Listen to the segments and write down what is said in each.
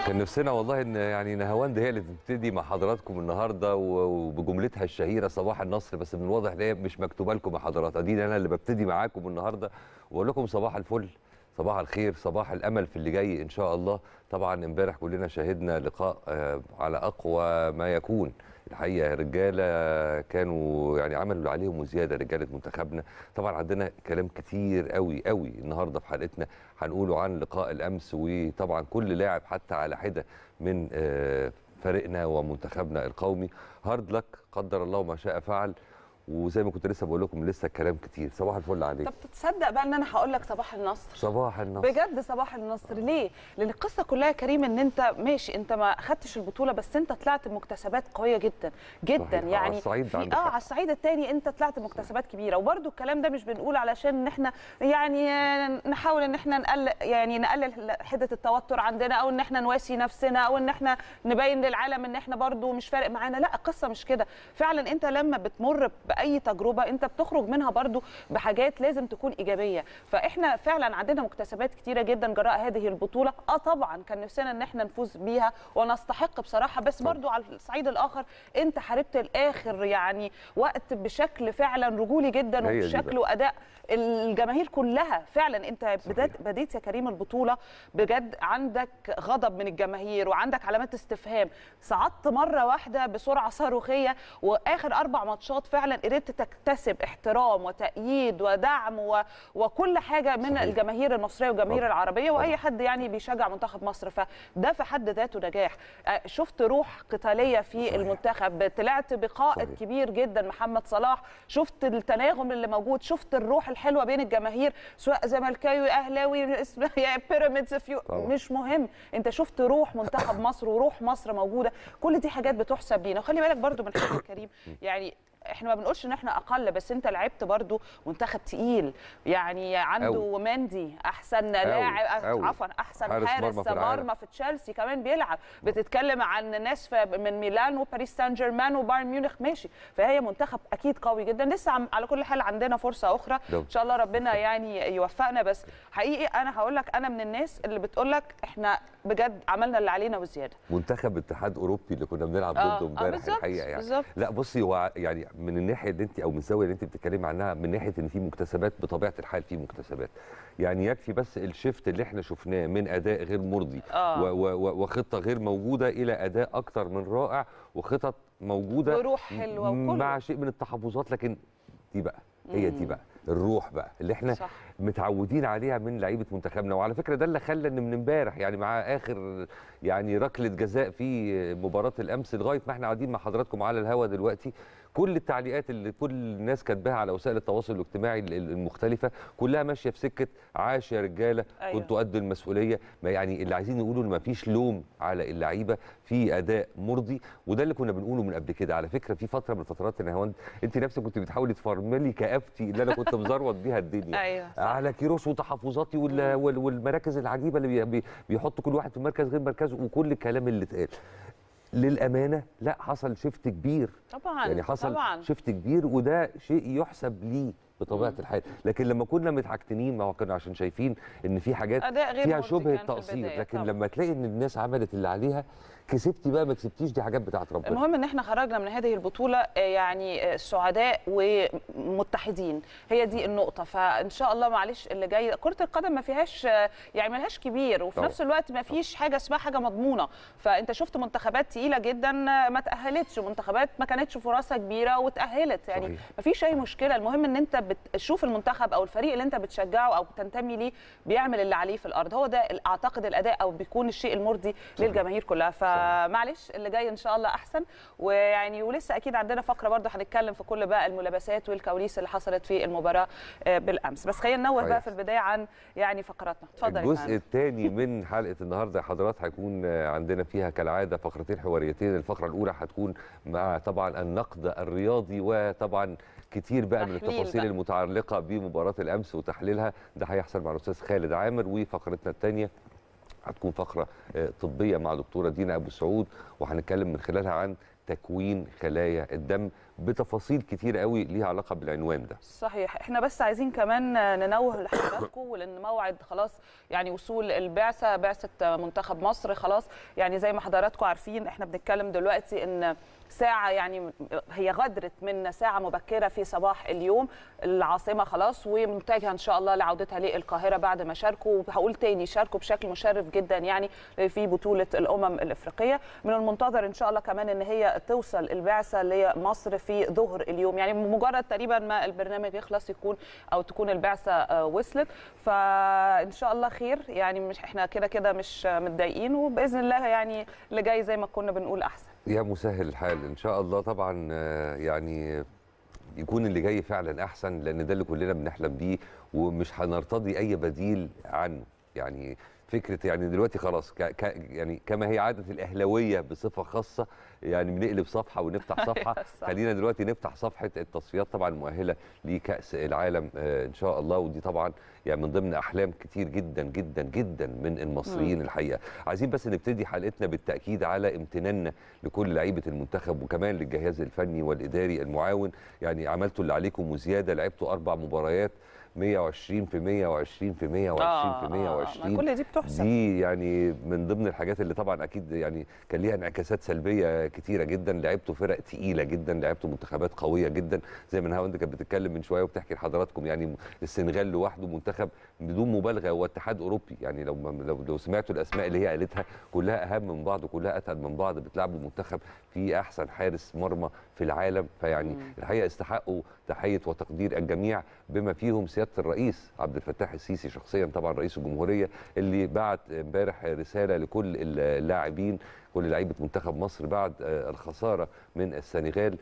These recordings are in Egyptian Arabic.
كان نفسنا والله ان يعني نهاوند هي اللي تبتدي مع حضراتكم النهارده و- وبجملتها الشهيره صباح النصر بس من الواضح ان هي مش مكتوبه لكم يا حضرات اديني انا اللي ببتدي معاكم النهارده واقول لكم صباح الفل صباح الخير صباح الامل في اللي جاي ان شاء الله طبعا امبارح كلنا شاهدنا لقاء آه، على اقوى ما يكون الحقيقه رجاله كانوا يعني عملوا اللي عليهم وزياده رجاله منتخبنا طبعا عندنا كلام كتير قوي قوي النهارده في حلقتنا هنقوله عن لقاء الامس وطبعا كل لاعب حتى على حده من آه، فريقنا ومنتخبنا القومي هارد لك قدر الله ما شاء فعل وزي ما كنت لسه بقول لكم لسه الكلام كتير صباح الفل عليك طب تصدق بقى ان انا هقول لك صباح النصر صباح النصر بجد صباح النصر ليه؟ لان القصه كلها يا كريم ان انت ماشي انت ما خدتش البطوله بس انت طلعت بمكتسبات قويه جدا جدا صحيح. على يعني الصعيد في عندك اه حق. على الصعيد الثاني انت طلعت بمكتسبات كبيره وبرده الكلام ده مش بنقول علشان ان احنا يعني آه، نحاول ان احنا نقلل يعني نقلل حده التوتر عندنا او ان احنا نواسي نفسنا او ان احنا نبين للعالم ان احنا برده مش فارق معانا لا القصه مش كده فعلا انت لما بتمر باي تجربه انت بتخرج منها برضو بحاجات لازم تكون ايجابيه فاحنا فعلا عندنا مكتسبات كتيره جدا جراء هذه البطوله اه طبعا كان نفسنا ان احنا نفوز بيها ونستحق بصراحه بس برضو على الصعيد الاخر انت حاربت الاخر يعني وقت بشكل فعلا رجولي جدا هي دي وبشكل بقى. واداء الجماهير كلها فعلا انت صحيح. بدأت بديت يا كريم البطوله بجد عندك غضب من الجماهير وعندك علامات استفهام صعدت مره واحده بسرعه صاروخيه واخر اربع ماتشات فعلا قدرت تكتسب احترام وتأييد ودعم و... وكل حاجه من صحيح. الجماهير المصريه والجماهير طبعا. العربيه واي طبعا. حد يعني بيشجع منتخب مصر فده في حد ذاته نجاح آه، شفت روح قتاليه في صحيح. المنتخب طلعت بقائد صحيح. كبير جدا محمد صلاح شفت التناغم اللي موجود شفت الروح الحلوه بين الجماهير سواء زملكاوي اهلاوي اسم- يا بيراميدز فيو طبعا. مش مهم انت شفت روح منتخب مصر وروح مصر موجوده كل دي حاجات بتحسب لينا وخلي بالك برضو من حاجه كريم يعني احنا ما بنقولش ان احنا اقل بس انت لعبت برضو منتخب تقيل يعني عنده أوي. مندي احسن لاعب أوي. عفوا احسن حارس حارس, مرمى في العالم. مرمى في تشيلسي كمان بيلعب بتتكلم عن ناس في- من ميلان وباريس سان جيرمان وبايرن ميونخ ماشي فهي منتخب اكيد قوي جدا لسه عم على كل حال عندنا فرصه اخرى ده. ان شاء الله ربنا يعني يوفقنا بس حقيقي انا هقول لك انا من الناس اللي بتقول لك احنا بجد عملنا اللي علينا وزياده منتخب اتحاد اوروبي اللي كنا بنلعب آه، ضده آه، امبارح بالظبط، الحقيقه يعني بالظبط. لا بصي هو يعني من الناحيه اللي انت او من الزاويه اللي انت بتتكلمي عنها من ناحيه ان في مكتسبات بطبيعه الحال في مكتسبات يعني يكفي بس الشيفت اللي احنا شفناه من اداء غير مرضي آه. و- و- و- وخطه غير موجوده الى اداء اكتر من رائع وخطط موجوده وروح حلوة وكله. مع شيء من التحفظات لكن دي بقى هي دي مم. بقى الروح بقى اللي احنا صح. متعودين عليها من لعيبه منتخبنا وعلى فكره ده اللي خلى ان من امبارح يعني مع اخر يعني ركله جزاء في مباراه الامس لغايه ما احنا قاعدين مع حضراتكم على الهوا دلوقتي كل التعليقات اللي كل الناس كاتباها على وسائل التواصل الاجتماعي ال- ال- المختلفه كلها ماشيه في سكه عاش يا رجاله أيوة. كنتوا قد المسؤوليه ما يعني اللي عايزين يقولوا ان ما فيش لوم على اللعيبه في اداء مرضي وده اللي كنا بنقوله من قبل كده على فكره في فتره من الفترات يا نهاوند انت نفسك كنت بتحاولي تفرملي كآبتي اللي انا كنت مزروط بيها الدنيا ايوه صح. على كيروش وتحفظاتي وال- وال- والمراكز العجيبه اللي بي- بي- بيحطوا كل واحد في مركز غير مركزه وكل الكلام اللي اتقال للامانه لا حصل شيفت كبير طبعا يعني حصل طبعا شيفت كبير وده شيء يحسب ليه بطبيعه مم. الحال لكن لما كنا متحكتين ما هو كنا عشان شايفين ان في حاجات اداء غير فيها مرضي شبه كان في التقصير البداية لكن طبعاً. لما تلاقي ان الناس عملت اللي عليها كسبتي بقى ما كسبتيش دي حاجات بتاعت ربنا المهم ان احنا خرجنا من هذه البطوله آه، يعني آه، سعداء ومتحدين هي دي النقطه فان شاء الله معلش اللي جاي كره القدم ما فيهاش آه، يعني ما لهاش كبير وفي طبعا. نفس الوقت ما فيش حاجه اسمها حاجه مضمونه فانت شفت منتخبات تقيله جدا آه، ما تاهلتش منتخبات ما كانتش فرصها كبيره وتاهلت يعني صحيح. ما فيش اي مشكله المهم ان انت بتشوف المنتخب او الفريق اللي انت بتشجعه او بتنتمي ليه بيعمل اللي عليه في الارض هو ده اعتقد الاداء او بيكون الشيء المرضي صحيح. للجماهير كلها فمعلش اللي جاي ان شاء الله احسن ويعني ولسه اكيد عندنا فقره برضه هنتكلم في كل بقى الملابسات والكواليس اللي حصلت في المباراه آه، بالامس بس خلينا ننوه بقى كويس. في البدايه عن يعني فقراتنا اتفضل يا الجزء فندم. الثاني من حلقه النهارده يا حضرات هيكون آه، عندنا فيها كالعاده فقرتين حواريتين الفقره الاولى هتكون مع طبعا النقد الرياضي وطبعا كتير بقى من تحليل التفاصيل بقى. المتعلقه بمباراه الامس وتحليلها ده هيحصل مع الاستاذ خالد عامر وفقرتنا الثانيه هتكون فقره آه، طبيه مع دكتوره دينا ابو سعود وهنتكلم من خلالها عن تكوين خلايا الدم بتفاصيل كتير قوي ليها علاقه بالعنوان ده صحيح احنا بس عايزين كمان ننوه لحضراتكم ولان موعد خلاص يعني وصول البعثه بعثه منتخب مصر خلاص يعني زي ما حضراتكم عارفين احنا بنتكلم دلوقتي ان ساعة يعني هي غدرت منا ساعة مبكرة في صباح اليوم العاصمة خلاص ومتجهة إن شاء الله لعودتها للقاهرة بعد ما شاركوا وهقول تاني شاركوا بشكل مشرف جدا يعني في بطولة الأمم الإفريقية من المنتظر إن شاء الله كمان إن هي توصل البعثة لمصر في ظهر اليوم يعني مجرد تقريبا ما البرنامج يخلص يكون أو تكون البعثة وصلت فإن شاء الله خير يعني مش إحنا كده كده مش متضايقين وبإذن الله يعني اللي جاي زي ما كنا بنقول أحسن يا مسهل الحال ان شاء الله طبعا يعني يكون اللي جاي فعلا احسن لان ده اللي كلنا بنحلم بيه ومش هنرتضي اي بديل عنه يعني فكره يعني دلوقتي خلاص ك ك يعني كما هي عاده الاهلاويه بصفه خاصه يعني بنقلب صفحه ونفتح صفحه خلينا دلوقتي نفتح صفحه التصفيات طبعا المؤهله لكاس العالم آه ان شاء الله ودي طبعا يعني من ضمن احلام كتير جدا جدا جدا من المصريين م. الحقيقه عايزين بس نبتدي حلقتنا بالتاكيد على امتناننا لكل لعيبه المنتخب وكمان للجهاز الفني والاداري المعاون يعني عملتوا اللي عليكم وزياده لعبتوا اربع مباريات 120 في 120 في 120 في 120 آه كل دي بتحسب دي يعني من ضمن الحاجات اللي طبعا اكيد يعني كان ليها انعكاسات سلبيه كتيره جدا لعبتوا فرق تقيله جدا لعبتوا منتخبات قويه جدا زي ما نهاوند كانت بتتكلم من شويه وبتحكي لحضراتكم يعني السنغال لوحده منتخب بدون مبالغه هو اتحاد اوروبي يعني لو لو, لو سمعتوا الاسماء اللي هي قالتها كلها اهم من بعض وكلها اتقل من بعض بتلعبوا منتخب فيه احسن حارس مرمى في العالم فيعني مم. الحقيقه استحقوا تحيه وتقدير الجميع بما فيهم سياده الرئيس عبد الفتاح السيسي شخصيا طبعا رئيس الجمهوريه اللي بعت امبارح رساله لكل اللاعبين كل لعيبه منتخب مصر بعد الخساره من السنغال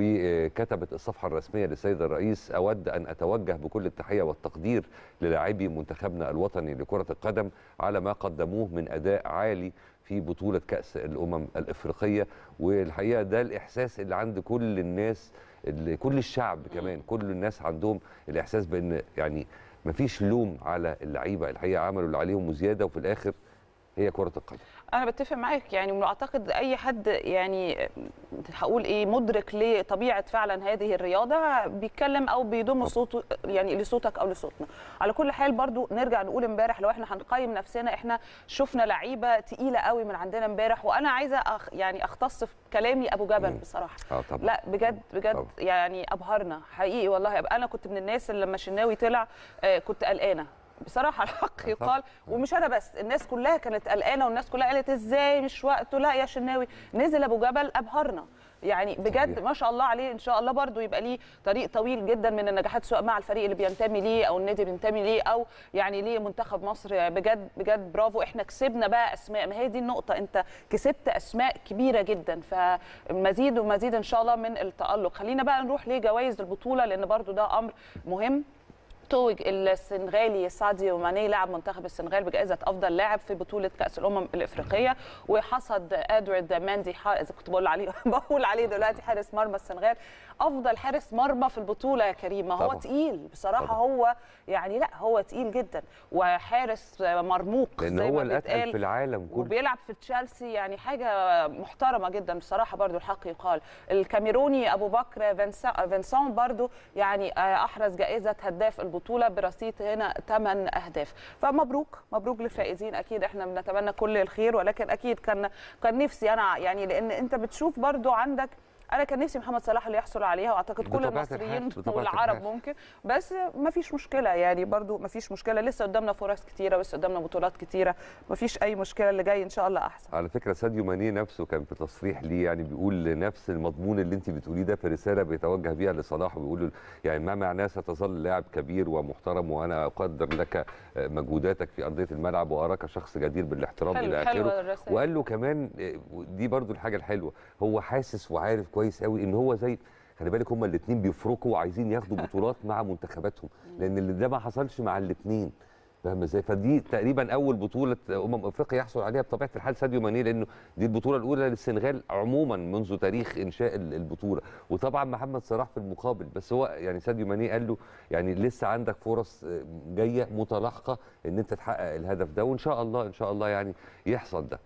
وكتبت الصفحه الرسميه للسيد الرئيس اود ان اتوجه بكل التحيه والتقدير للاعبي منتخبنا الوطني لكره القدم على ما قدموه من اداء عالي في بطوله كاس الامم الافريقيه والحقيقه ده الاحساس اللي عند كل الناس اللي كل الشعب كمان كل الناس عندهم الاحساس بان يعني مفيش لوم على اللعيبه الحقيقه عملوا اللي عليهم وزياده وفي الاخر هي كره القدم انا بتفق معاك يعني واعتقد اي حد يعني هقول ايه مدرك لطبيعه فعلا هذه الرياضه بيتكلم او بيضم صوته يعني لصوتك او لصوتنا على كل حال برضو نرجع نقول امبارح لو احنا هنقيم نفسنا احنا شفنا لعيبه تقيله قوي من عندنا امبارح وانا عايزه أخ يعني اختص في كلامي ابو جبل بصراحه آه طبعا. لا بجد بجد طبعا. يعني ابهرنا حقيقي والله انا كنت من الناس اللي لما شناوي طلع آه كنت قلقانه بصراحه الحق يقال ومش انا بس الناس كلها كانت قلقانه والناس كلها قالت ازاي مش وقته لا يا شناوي نزل ابو جبل ابهرنا يعني بجد ما شاء الله عليه ان شاء الله برضو يبقى ليه طريق طويل جدا من النجاحات سواء مع الفريق اللي بينتمي ليه او النادي بينتمي ليه او يعني ليه منتخب مصر بجد بجد برافو احنا كسبنا بقى اسماء ما هي دي النقطه انت كسبت اسماء كبيره جدا فمزيد ومزيد ان شاء الله من التالق خلينا بقى نروح لجوائز البطوله لان برضو ده امر مهم توج السنغالي ساديو ماني لاعب منتخب السنغال بجائزه افضل لاعب في بطوله كاس الامم الافريقيه وحصد ادوارد ماندي اذا كنت بقول عليه بقول عليه دلوقتي حارس مرمى السنغال افضل حارس مرمى في البطوله يا كريم ما هو تقيل بصراحه طبعا. هو يعني لا هو تقيل جدا وحارس مرموق لان زي هو ما الاتقل في العالم كله وبيلعب في تشيلسي يعني حاجه محترمه جدا بصراحه برضو الحق يقال الكاميروني ابو بكر فينسون برضو يعني احرز جائزه هداف البطوله برصيد هنا 8 اهداف فمبروك مبروك للفائزين اكيد احنا بنتمنى كل الخير ولكن اكيد كان كان نفسي انا يعني لان انت بتشوف برضو عندك انا كان نفسي محمد صلاح اللي يحصل عليها واعتقد كل المصريين والعرب ممكن بس ما فيش مشكله يعني برضو ما فيش مشكله لسه قدامنا فرص كتيره ولسه قدامنا بطولات كتيره ما فيش اي مشكله اللي جاي ان شاء الله احسن على فكره ساديو ماني نفسه كان في تصريح ليه يعني بيقول نفس المضمون اللي انت بتقوليه ده في رساله بيتوجه بيها لصلاح وبيقول له يعني ما معناه ستظل لاعب كبير ومحترم وانا اقدر لك مجهوداتك في ارضيه الملعب واراك شخص جدير بالاحترام حلو الى حلو اخره الرسائل. وقال له كمان دي برضو الحاجه الحلوه هو حاسس وعارف كويس قوي ان هو زي خلي بالك هما الاثنين بيفرقوا وعايزين ياخدوا بطولات مع منتخباتهم لان اللي ده ما حصلش مع الاثنين فاهم ازاي فدي تقريبا اول بطوله امم افريقيا يحصل عليها بطبيعه الحال ساديو ماني لانه دي البطوله الاولى للسنغال عموما منذ تاريخ انشاء البطوله وطبعا محمد صلاح في المقابل بس هو يعني ساديو ماني قال له يعني لسه عندك فرص جايه متلاحقه ان انت تحقق الهدف ده وان شاء الله ان شاء الله يعني يحصل ده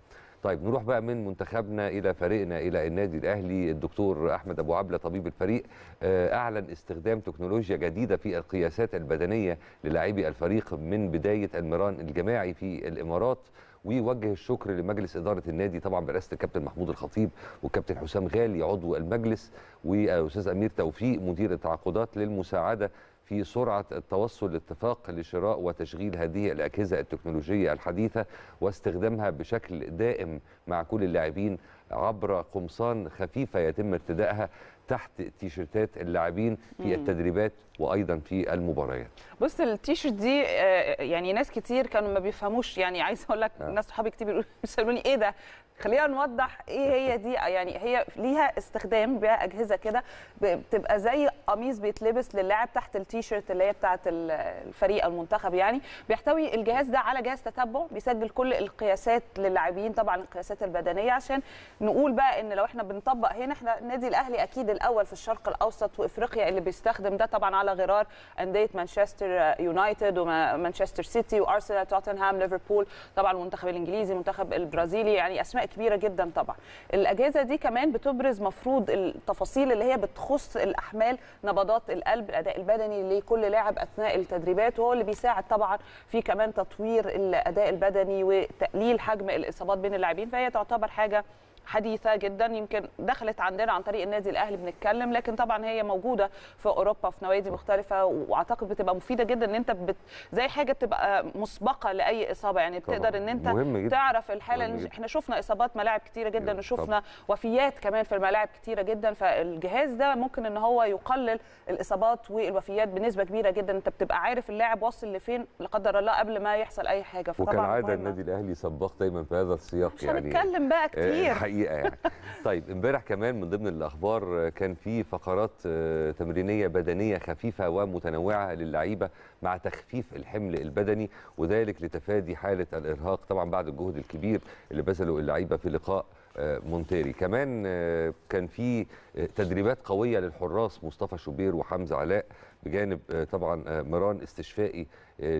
طيب نروح بقى من منتخبنا الى فريقنا الى النادي الاهلي الدكتور احمد ابو عبله طبيب الفريق آه، اعلن استخدام تكنولوجيا جديده في القياسات البدنيه للاعبي الفريق من بدايه المران الجماعي في الامارات ويوجه الشكر لمجلس اداره النادي طبعا برئاسه الكابتن محمود الخطيب والكابتن حسام غالي عضو المجلس واستاذ امير توفيق مدير التعاقدات للمساعده في سرعه التوصل لاتفاق لشراء وتشغيل هذه الاجهزه التكنولوجيه الحديثه واستخدامها بشكل دائم مع كل اللاعبين عبر قمصان خفيفه يتم ارتدائها تحت تيشيرتات اللاعبين في التدريبات وايضا في المباريات بص التيشيرت دي آه، يعني ناس كتير كانوا ما بيفهموش يعني عايز اقول لك آه. ناس صحابي كتير بيقولوا بيسالوني ايه ده خلينا نوضح ايه هي دي يعني هي ليها استخدام بها اجهزه كده ب- بتبقى زي قميص بيتلبس للاعب تحت التيشيرت اللي هي بتاعه ال- الفريق المنتخب يعني بيحتوي الجهاز ده على جهاز تتبع بيسجل كل القياسات للاعبين طبعا القياسات البدنيه عشان نقول بقى ان لو احنا بنطبق هنا احنا النادي الاهلي اكيد الاول في الشرق الاوسط وافريقيا اللي بيستخدم ده طبعا على غرار انديه مانشستر يونايتد ومانشستر سيتي وارسنال توتنهام ليفربول طبعا المنتخب الانجليزي المنتخب البرازيلي يعني اسماء كبيره جدا طبعا الاجهزه دي كمان بتبرز مفروض التفاصيل اللي هي بتخص الاحمال نبضات القلب الاداء البدني لكل لاعب اثناء التدريبات وهو اللي بيساعد طبعا في كمان تطوير الاداء البدني وتقليل حجم الاصابات بين اللاعبين فهي تعتبر حاجه حديثه جدا يمكن دخلت عندنا عن طريق النادي الاهلي بنتكلم لكن طبعا هي موجوده في اوروبا في نوادي مختلفه واعتقد بتبقى مفيده جدا ان انت بت زي حاجه بتبقى مسبقه لاي اصابه يعني طبعاً. بتقدر ان انت مهم جدا. تعرف الحاله مهم اللي جدا. احنا شفنا اصابات ملاعب كتيره جدا جدا. وشفنا وفيات كمان في الملاعب كتيره جدا فالجهاز ده ممكن ان هو يقلل الاصابات والوفيات بنسبه كبيره جدا انت بتبقى عارف اللاعب واصل لفين لا قدر الله قبل ما يحصل اي حاجه فطبعا وكان عاده مهمة. النادي الاهلي سباق دايما في هذا السياق مش يعني هنتكلم بقى آه، كتير الحقيقه يعني طيب امبارح كمان من ضمن الاخبار آه، كان في فقرات آه، تمرينيه بدنيه خفيفه ومتنوعه للعيبه مع تخفيف الحمل البدني وذلك لتفادي حاله الارهاق طبعا بعد الجهد الكبير اللي بذله اللعيبه في لقاء آه، مونتيري كمان آه، كان في آه، تدريبات قويه للحراس مصطفى شوبير وحمزه علاء بجانب آه، طبعا آه، مران استشفائي آه،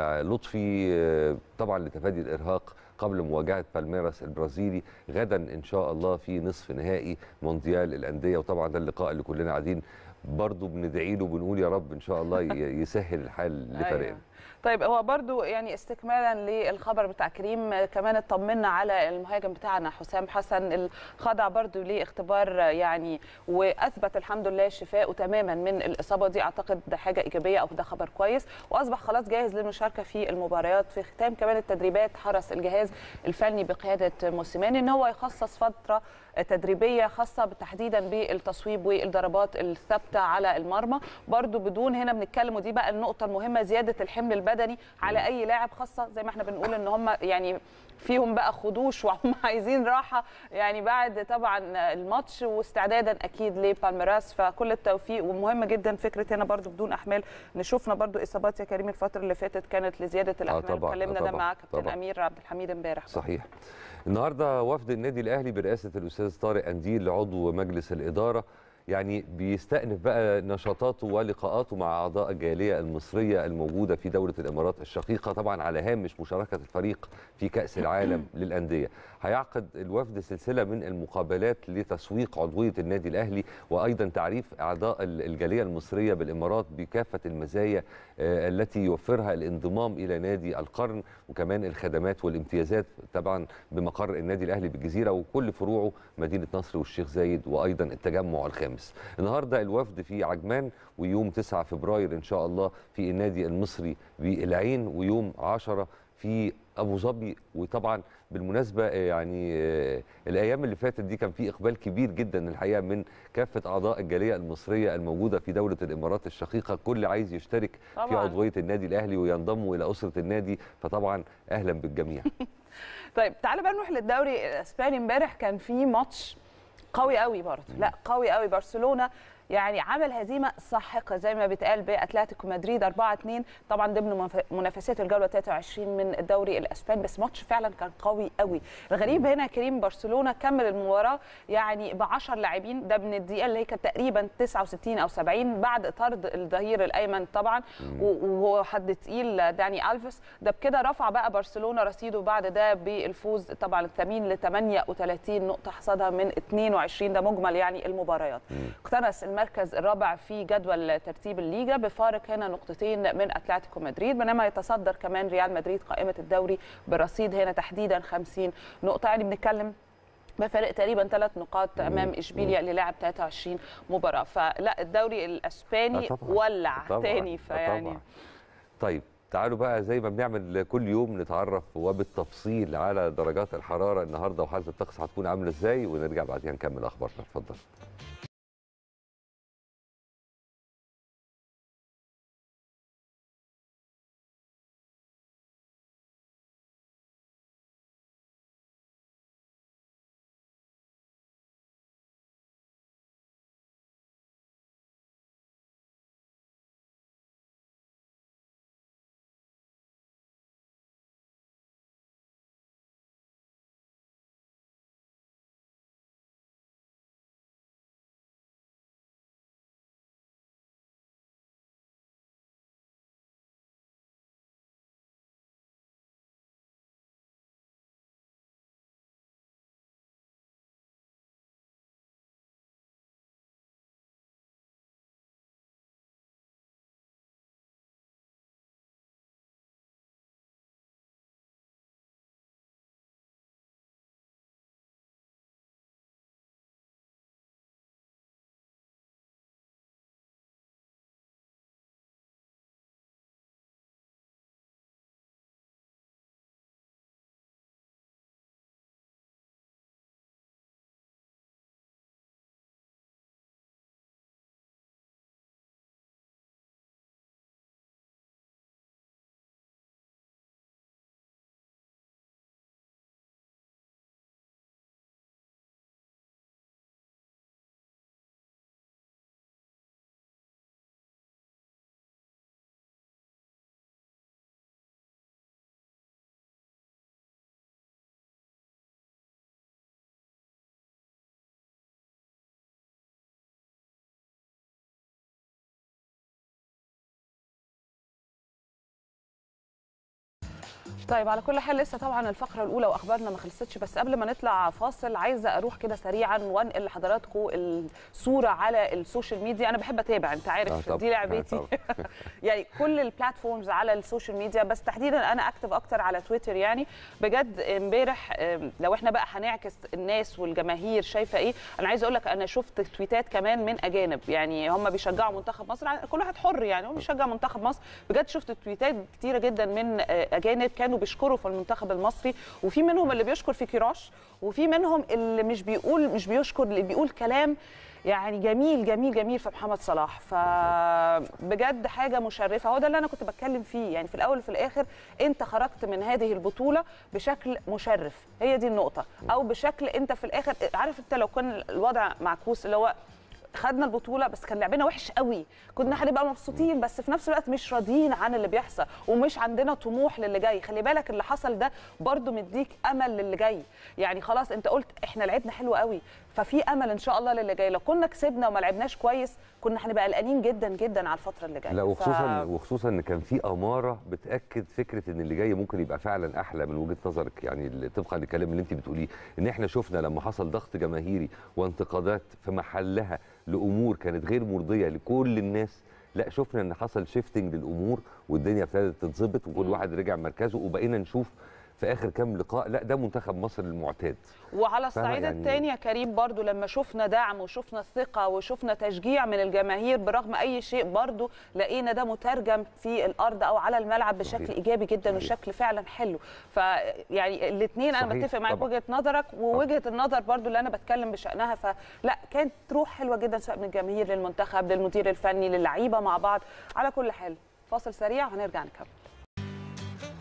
للطفي آه، طبعا لتفادي الارهاق قبل مواجهه بالميراس البرازيلي غدا ان شاء الله في نصف نهائي مونديال الانديه وطبعا ده اللقاء اللي كلنا قاعدين برضه بندعي له بنقول يا رب ان شاء الله ي- يسهل الحال لفريقنا أيوة. طيب هو برضو يعني استكمالا للخبر بتاع كريم آه، كمان اطمنا على المهاجم بتاعنا حسام حسن الخضع برضو لاختبار آه، يعني واثبت الحمد لله شفائه تماما من الاصابه دي اعتقد ده حاجه ايجابيه او ده خبر كويس واصبح خلاص جاهز للمشاركه في المباريات في ختام كمان التدريبات حرص الجهاز الفني بقياده موسيماني ان هو يخصص فتره تدريبيه خاصه تحديدا بالتصويب والضربات الثابته على المرمى برضو بدون هنا بنتكلم ودي بقى النقطه المهمه زياده الحمل البدني على اي لاعب خاصه زي ما احنا بنقول ان هم يعني فيهم بقى خدوش وهم عايزين راحه يعني بعد طبعا الماتش واستعدادا اكيد لبالميراس فكل التوفيق ومهم جدا فكره هنا برضو بدون احمال نشوفنا برضو اصابات يا كريم الفتره اللي فاتت كانت لزياده الاحمال طبعاً، آه اتكلمنا ده طبعاً، مع كابتن طبعاً. امير عبد الحميد امبارح صحيح النهارده وفد النادي الاهلي برئاسه الاستاذ طارق انديل عضو مجلس الاداره يعني بيستأنف بقى نشاطاته ولقاءاته مع اعضاء الجاليه المصريه الموجوده في دوله الامارات الشقيقه طبعا على هامش مشاركه الفريق في كاس العالم للانديه هيعقد الوفد سلسله من المقابلات لتسويق عضويه النادي الاهلي وايضا تعريف اعضاء ال- الجاليه المصريه بالامارات بكافه المزايا آه، التي يوفرها الانضمام الى نادي القرن وكمان الخدمات والامتيازات طبعا بمقر النادي الاهلي بالجزيره وكل فروعه مدينه نصر والشيخ زايد وايضا التجمع الخامس. النهارده الوفد في عجمان ويوم 9 فبراير ان شاء الله في النادي المصري بالعين ويوم 10 في ابو ظبي وطبعا بالمناسبه آه، يعني آه، الايام اللي فاتت دي كان في اقبال كبير جدا الحقيقه من كافه اعضاء الجاليه المصريه الموجوده في دوله الامارات الشقيقه كل عايز يشترك في طبعاً. عضويه النادي الاهلي وينضموا الى اسره النادي فطبعا اهلا بالجميع طيب تعالى بقى نروح للدوري الاسباني امبارح كان في ماتش قوي قوي برضه لا قوي قوي برشلونه يعني عمل هزيمه ساحقه زي ما بيتقال باتلتيكو مدريد 4 2 طبعا ضمن منف- منافسات الجوله 23 من الدوري الاسباني بس ماتش فعلا كان قوي قوي الغريب هنا كريم برشلونه كمل المباراه يعني ب 10 لاعبين ده من الدقيقه اللي هي كانت تقريبا 69 او 70 بعد طرد الظهير الايمن طبعا و- وهو حد تقيل داني الفيس ده بكده رفع بقى برشلونه رصيده بعد ده بالفوز طبعا الثمين ل 38 نقطه حصدها من 22 ده مجمل يعني المباريات اقتنص المركز الرابع في جدول ترتيب الليجا بفارق هنا نقطتين من اتلتيكو مدريد بينما يتصدر كمان ريال مدريد قائمه الدوري برصيد هنا تحديدا 50 نقطه يعني بنتكلم بفرق تقريبا ثلاث نقاط امام اشبيليا اللي لعب 23 مباراه فلا الدوري الاسباني آه طبعاً. ولع طبعاً. تاني آه فيعني طبعاً. طيب تعالوا بقى زي ما بنعمل كل يوم نتعرف وبالتفصيل على درجات الحراره النهارده وحاله الطقس هتكون عامله ازاي ونرجع بعدين نكمل اخبارنا اتفضل طيب على كل حال لسه طبعا الفقره الاولى واخبارنا ما خلصتش بس قبل ما نطلع فاصل عايزه اروح كده سريعا وانقل لحضراتكم الصوره على السوشيال ميديا انا بحب اتابع انت آه عارف طبعاً. دي لعبتي آه يعني كل البلاتفورمز على السوشيال ميديا بس تحديدا انا اكتف اكتر على تويتر يعني بجد امبارح آم، لو احنا بقى هنعكس الناس والجماهير شايفه ايه انا عايزه اقول لك انا شفت تويتات كمان من اجانب يعني هم بيشجعوا منتخب مصر كل واحد حر يعني هو بيشجع منتخب مصر بجد شفت تويتات كتيره جدا من آه، اجانب كانوا بيشكروا في المنتخب المصري وفي منهم اللي بيشكر في كيروش وفي منهم اللي مش بيقول مش بيشكر اللي بيقول كلام يعني جميل جميل جميل في محمد صلاح فبجد حاجه مشرفه هو ده اللي انا كنت بتكلم فيه يعني في الاول وفي الاخر انت خرجت من هذه البطوله بشكل مشرف هي دي النقطه او بشكل انت في الاخر عارف انت لو كان الوضع معكوس اللي هو خدنا البطوله بس كان لعبنا وحش قوي كنا هنبقى مبسوطين بس في نفس الوقت مش راضيين عن اللي بيحصل ومش عندنا طموح للي جاي خلي بالك اللي حصل ده برضو مديك امل للي جاي يعني خلاص انت قلت احنا لعبنا حلو قوي ففي امل ان شاء الله للي جاي لو كنا كسبنا وما لعبناش كويس كنا هنبقى قلقانين جدا جدا على الفتره اللي جايه لا وخصوصا ف... وخصوصا ان كان في اماره بتاكد فكره ان اللي جاي ممكن يبقى فعلا احلى من وجهه نظرك يعني اللي- طبقا للكلام اللي انت بتقوليه ان احنا شفنا لما حصل ضغط جماهيري وانتقادات في محلها لامور كانت غير مرضيه لكل الناس لا شفنا ان حصل شيفتنج للامور والدنيا ابتدت تتظبط وكل مم. واحد رجع مركزه وبقينا نشوف في اخر كام لقاء لا ده منتخب مصر المعتاد وعلى فاهمة الصعيد يعني- الثاني يا كريم برضو لما شفنا دعم وشفنا ثقة وشفنا تشجيع من الجماهير برغم أي شيء برضو لقينا ده مترجم في الأرض أو على الملعب بشكل صحيح. إيجابي جدا صحيح. وشكل فعلا حلو فيعني الاثنين أنا صحيح، بتفق معاك طبعا. وجهة نظرك ووجهة النظر برضو اللي أنا بتكلم بشأنها فلا كانت روح حلوة جدا سواء من الجماهير للمنتخب للمدير الفني للعيبة مع بعض على كل حال فاصل سريع وهنرجع نكمل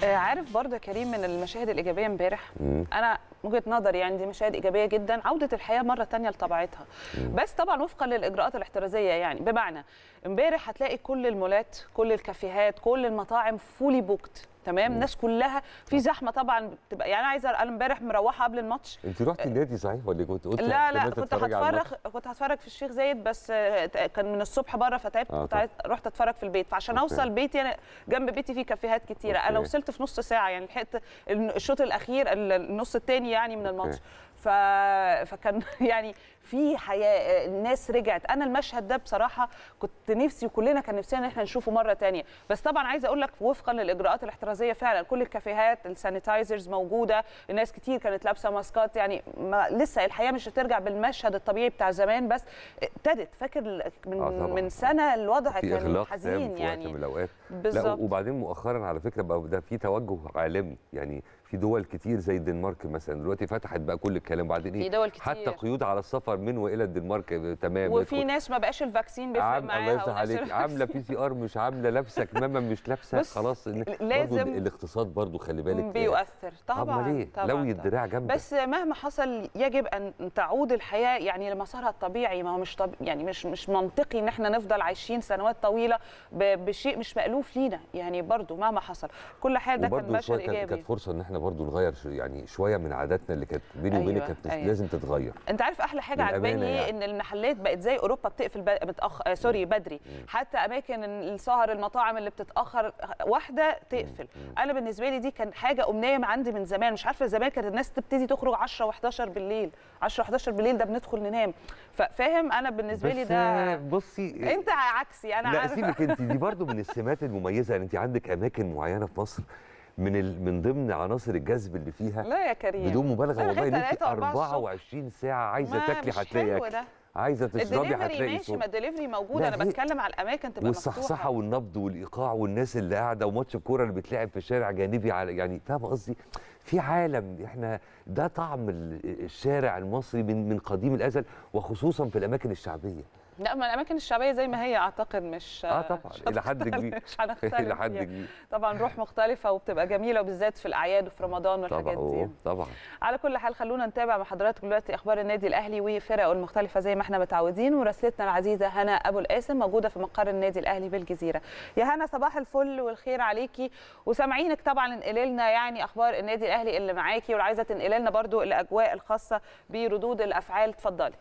آه، عارف برضه يا كريم من المشاهد الايجابيه امبارح مم. انا وجهه نظري يعني دي مشاهد ايجابيه جدا عوده الحياه مره تانية لطبيعتها بس طبعا وفقا للاجراءات الاحترازيه يعني بمعنى امبارح هتلاقي كل المولات كل الكافيهات كل المطاعم فولي بوكت تمام الناس كلها في زحمه طبعا بتبقى يعني انا عايزه انا امبارح مروحه قبل الماتش انت رحتي النادي صحيح ولا كنت قلت لا لا احتمال كنت تتفرجي على الماتش؟ هتفرج كنت هتفرج في الشيخ زايد بس آه، كان من الصبح بره فتعبت آه، كنت طبعا. عايز رحت اتفرج في البيت فعشان أوكي. اوصل بيتي انا جنب بيتي في كافيهات كتيره انا أوكي. وصلت في نص ساعه يعني لحقت الشوط الاخير النص الثاني يعني من الماتش أوكي. ف... فكان يعني في حياه الناس رجعت انا المشهد ده بصراحه كنت نفسي وكلنا كان نفسنا ان احنا نشوفه مره تانية بس طبعا عايزه اقول لك وفقا للاجراءات الاحترازيه فعلا كل الكافيهات السانيتايزرز موجوده الناس كتير كانت لابسه ماسكات يعني ما لسه الحياه مش هترجع بالمشهد الطبيعي بتاع زمان بس ابتدت فاكر من آه طبعاً. من سنه الوضع في كان اغلاق تام حزين في وقت من يعني الاوقات لا بالظبط وبعدين مؤخرا على فكره بقى ده في توجه عالمي يعني في دول كتير زي الدنمارك مثلا دلوقتي فتحت بقى كل الكلام وبعدين في ايه دول كتير حتى قيود على السفر من والى الدنمارك تمام وفي ندخل. ناس ما بقاش الفاكسين بيفرق عام الله معاها يفتح وناس عليك الفاكسين- عامله بي سي ار مش عامله لابسه كمامه مش لابسه بص، خلاص إن- برضو لازم الاقتصاد برضو خلي بالك بيؤثر طبعا امال ايه طبعا لوي طبعاً. الدراع جنبك بس مهما حصل يجب ان تعود الحياه يعني لمسارها الطبيعي ما هو مش طب... يعني مش مش منطقي ان احنا نفضل عايشين سنوات طويله ب... بشيء مش مألوف لينا يعني برضو مهما حصل كل حاجه ده كان وبرضه مشهد شويه كانت ايجابي كانت فرصه ان احنا برضه نغير شو- يعني شويه من عاداتنا اللي كانت بيني وبينك أيوة، كانت أيوة. لازم تتغير انت عارف احلى حاجه للأمانة عجباني ايه يعني. ان المحلات بقت زي اوروبا بتقفل ب... متأخ... آه سوري بدري حتى اماكن السهر المطاعم اللي بتتاخر واحده تقفل انا بالنسبه لي دي كان حاجه امنيه عندي من زمان مش عارفه زمان كانت الناس تبتدي تخرج 10 و11 بالليل 10 و11 بالليل ده بندخل ننام ففاهم انا بالنسبه لي بس ده بصي انت عكسي انا لا عارفه سيبك انت دي برضو من السمات المميزه يعني انت عندك اماكن معينه في مصر من ال... من ضمن عناصر الجذب اللي فيها لا يا كريم بدون مبالغه أنا والله ان لغاية انت 3 4 الصبح. 24 ساعه عايزه ما تاكلي مش هتلاقي حلو اكل ده عايزه تشربي الدليفري هتلاقي ماشي صوت ما الدليفري موجود لا، انا هي- بتكلم على الاماكن تبقى والصحصحه مفتوحه والنبض والايقاع والناس اللي قاعده وماتش الكوره اللي بيتلعب في شارع جانبي على يعني فاهم قصدي في عالم احنا ده طعم ال- الشارع المصري من من قديم الازل وخصوصا في الاماكن الشعبيه لا ما الاماكن الشعبيه زي ما هي اعتقد مش اه طبعا مش الى حد هتختلف- كبير مش هنختلف الى حد فيها. كبير طبعا روح مختلفه وبتبقى جميله وبالذات في الاعياد وفي رمضان والحاجات طبعا دي أوه، طبعا على كل حال خلونا نتابع مع حضراتكم دلوقتي اخبار النادي الاهلي وفرقه المختلفه زي ما احنا متعودين وراسلتنا العزيزه هنا ابو القاسم موجوده في مقر النادي الاهلي بالجزيره يا هنا صباح الفل والخير عليكي وسامعينك طبعا انقلي لنا يعني اخبار النادي الاهلي اللي معاكي وعايزه تنقلي لنا برضو الاجواء الخاصه بردود الافعال اتفضلي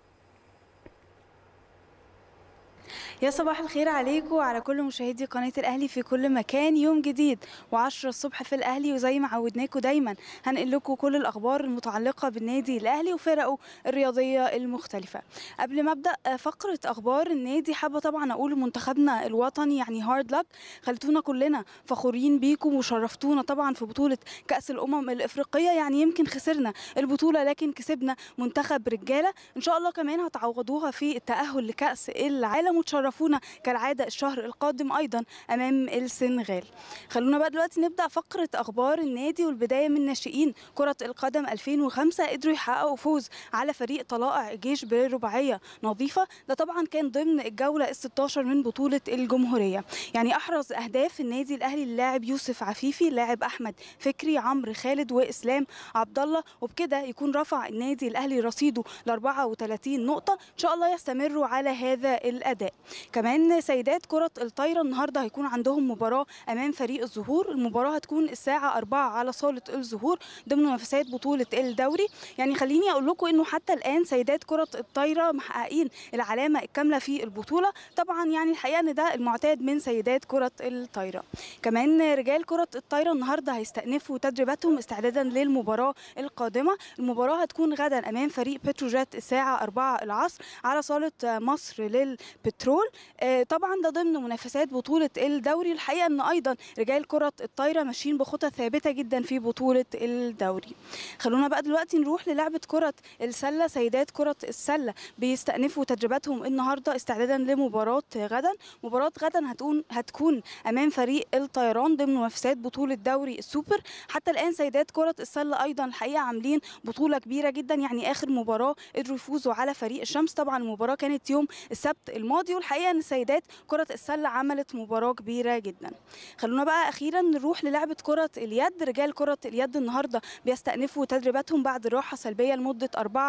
يا صباح الخير عليكم وعلى كل مشاهدي قناة الأهلي في كل مكان يوم جديد و10 الصبح في الأهلي وزي ما عودناكم دايما هنقل لكم كل الأخبار المتعلقة بالنادي الأهلي وفرقه الرياضية المختلفة قبل ما أبدأ فقرة أخبار النادي حابة طبعا أقول منتخبنا الوطني يعني هارد لك خلتونا كلنا فخورين بيكم وشرفتونا طبعا في بطولة كأس الأمم الإفريقية يعني يمكن خسرنا البطولة لكن كسبنا منتخب رجالة إن شاء الله كمان هتعوضوها في التأهل لكأس العالم وتشرفونا كالعادة الشهر القادم أيضا أمام السنغال خلونا بقى دلوقتي نبدأ فقرة أخبار النادي والبداية من ناشئين كرة القدم 2005 قدروا يحققوا فوز على فريق طلائع الجيش برباعية نظيفة ده طبعا كان ضمن الجولة ال 16 من بطولة الجمهورية يعني أحرز أهداف النادي الأهلي اللاعب يوسف عفيفي اللاعب أحمد فكري عمرو خالد وإسلام عبد الله وبكده يكون رفع النادي الأهلي رصيده ل 34 نقطة إن شاء الله يستمروا على هذا الأداء كمان سيدات كرة الطايرة النهاردة هيكون عندهم مباراة أمام فريق الزهور المباراة هتكون الساعة 4 على صالة الزهور ضمن منافسات بطولة الدوري يعني خليني أقول لكم إنه حتى الآن سيدات كرة الطايرة محققين العلامة الكاملة في البطولة طبعا يعني الحقيقة إن ده المعتاد من سيدات كرة الطايرة كمان رجال كرة الطايرة النهاردة هيستأنفوا تدريباتهم استعدادا للمباراة القادمة المباراة هتكون غدا أمام فريق بتروجيت الساعة 4 العصر على صالة مصر للبترول آه، طبعا ده ضمن منافسات بطولة الدوري الحقيقة ان ايضا رجال كرة الطايرة ماشيين بخطى ثابتة جدا في بطولة الدوري خلونا بقى دلوقتي نروح للعبة كرة السلة سيدات كرة السلة بيستأنفوا تدريباتهم النهاردة استعدادا لمباراة غدا مباراة غدا هتكون هتكون امام فريق الطيران ضمن منافسات بطولة دوري السوبر حتى الان سيدات كرة السلة ايضا الحقيقة عاملين بطولة كبيرة جدا يعني اخر مباراة قدروا يفوزوا على فريق الشمس طبعا المباراة كانت يوم السبت الماضي والحقيقة الحقيقه ان سيدات كره السله عملت مباراه كبيره جدا خلونا بقى اخيرا نروح للعبه كره اليد رجال كره اليد النهارده بيستأنفوا تدريباتهم بعد راحه سلبيه لمده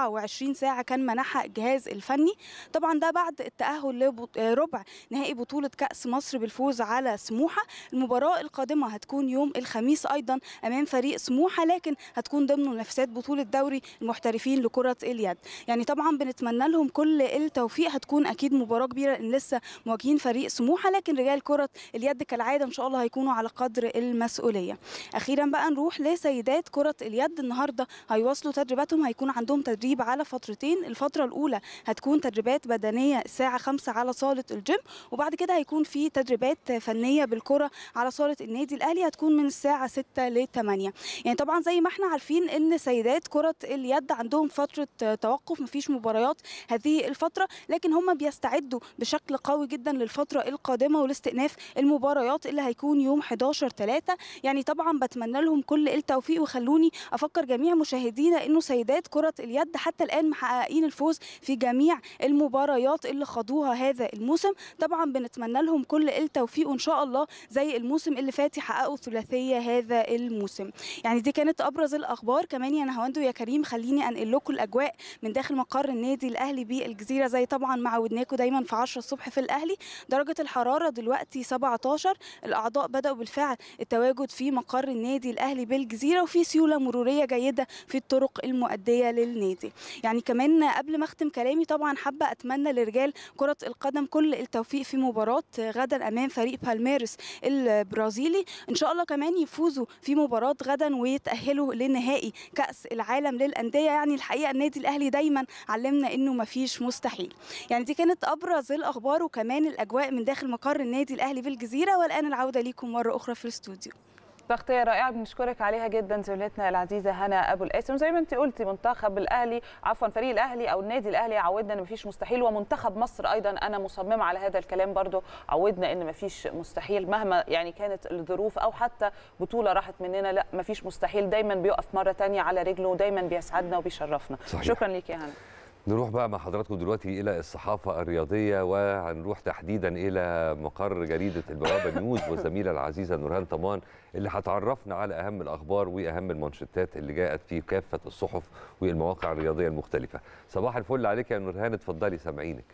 24 ساعه كان منحها الجهاز الفني طبعا ده بعد التاهل لربع نهائي بطوله كاس مصر بالفوز على سموحه المباراه القادمه هتكون يوم الخميس ايضا امام فريق سموحه لكن هتكون ضمن منافسات بطوله دوري المحترفين لكره اليد يعني طبعا بنتمنى لهم كل التوفيق هتكون اكيد مباراه كبيره ان لسه مواجهين فريق سموحه لكن رجال كره اليد كالعاده ان شاء الله هيكونوا على قدر المسؤوليه اخيرا بقى نروح لسيدات كره اليد النهارده هيواصلوا تدريباتهم هيكون عندهم تدريب على فترتين الفتره الاولى هتكون تدريبات بدنيه الساعه 5 على صاله الجيم وبعد كده هيكون في تدريبات فنيه بالكره على صاله النادي الاهلي هتكون من الساعه 6 ل 8 يعني طبعا زي ما احنا عارفين ان سيدات كره اليد عندهم فتره توقف مفيش مباريات هذه الفتره لكن هم بيستعدوا بشكل قوي جدا للفتره القادمه ولاستئناف المباريات اللي هيكون يوم 11 3 يعني طبعا بتمنى لهم كل التوفيق وخلوني افكر جميع مشاهدينا انه سيدات كره اليد حتى الان محققين الفوز في جميع المباريات اللي خاضوها هذا الموسم طبعا بنتمنى لهم كل التوفيق وان شاء الله زي الموسم اللي فات يحققوا ثلاثيه هذا الموسم يعني دي كانت ابرز الاخبار كمان يا نهاوند ويا كريم خليني انقل لكم الاجواء من داخل مقر النادي الاهلي بالجزيره زي طبعا ما عودناكم دايما في 10 الصبح في الاهلي درجه الحراره دلوقتي 17 الاعضاء بداوا بالفعل التواجد في مقر النادي الاهلي بالجزيره وفي سيوله مروريه جيده في الطرق المؤديه للنادي يعني كمان قبل ما اختم كلامي طبعا حابه اتمنى لرجال كره القدم كل التوفيق في مباراه غدا امام فريق بالميرس البرازيلي ان شاء الله كمان يفوزوا في مباراه غدا ويتاهلوا لنهائي كاس العالم للانديه يعني الحقيقه النادي الاهلي دايما علمنا انه مفيش مستحيل يعني دي كانت ابرز الاخبار وكمان الاجواء من داخل مقر النادي الاهلي بالجزيره والان العوده ليكم مره اخرى في الاستوديو تغطيه رائعه بنشكرك عليها جدا زميلتنا العزيزه هنا ابو القاسم زي ما انت قلتي منتخب الاهلي عفوا فريق الاهلي او النادي الاهلي عودنا ان مفيش مستحيل ومنتخب مصر ايضا انا مصممه على هذا الكلام برضو عودنا ان مفيش مستحيل مهما يعني كانت الظروف او حتى بطوله راحت مننا لا مفيش مستحيل دايما بيقف مره تانية على رجله ودايما بيسعدنا وبيشرفنا صحيح. شكرا ليك يا هنا نروح بقى مع حضراتكم دلوقتي الى الصحافه الرياضيه وهنروح تحديدا الى مقر جريده البوابه نيوز والزميله العزيزه نورهان طمان اللي هتعرفنا على اهم الاخبار واهم المانشيتات اللي جاءت في كافه الصحف والمواقع الرياضيه المختلفه صباح الفل عليك يا نورهان اتفضلي سامعينك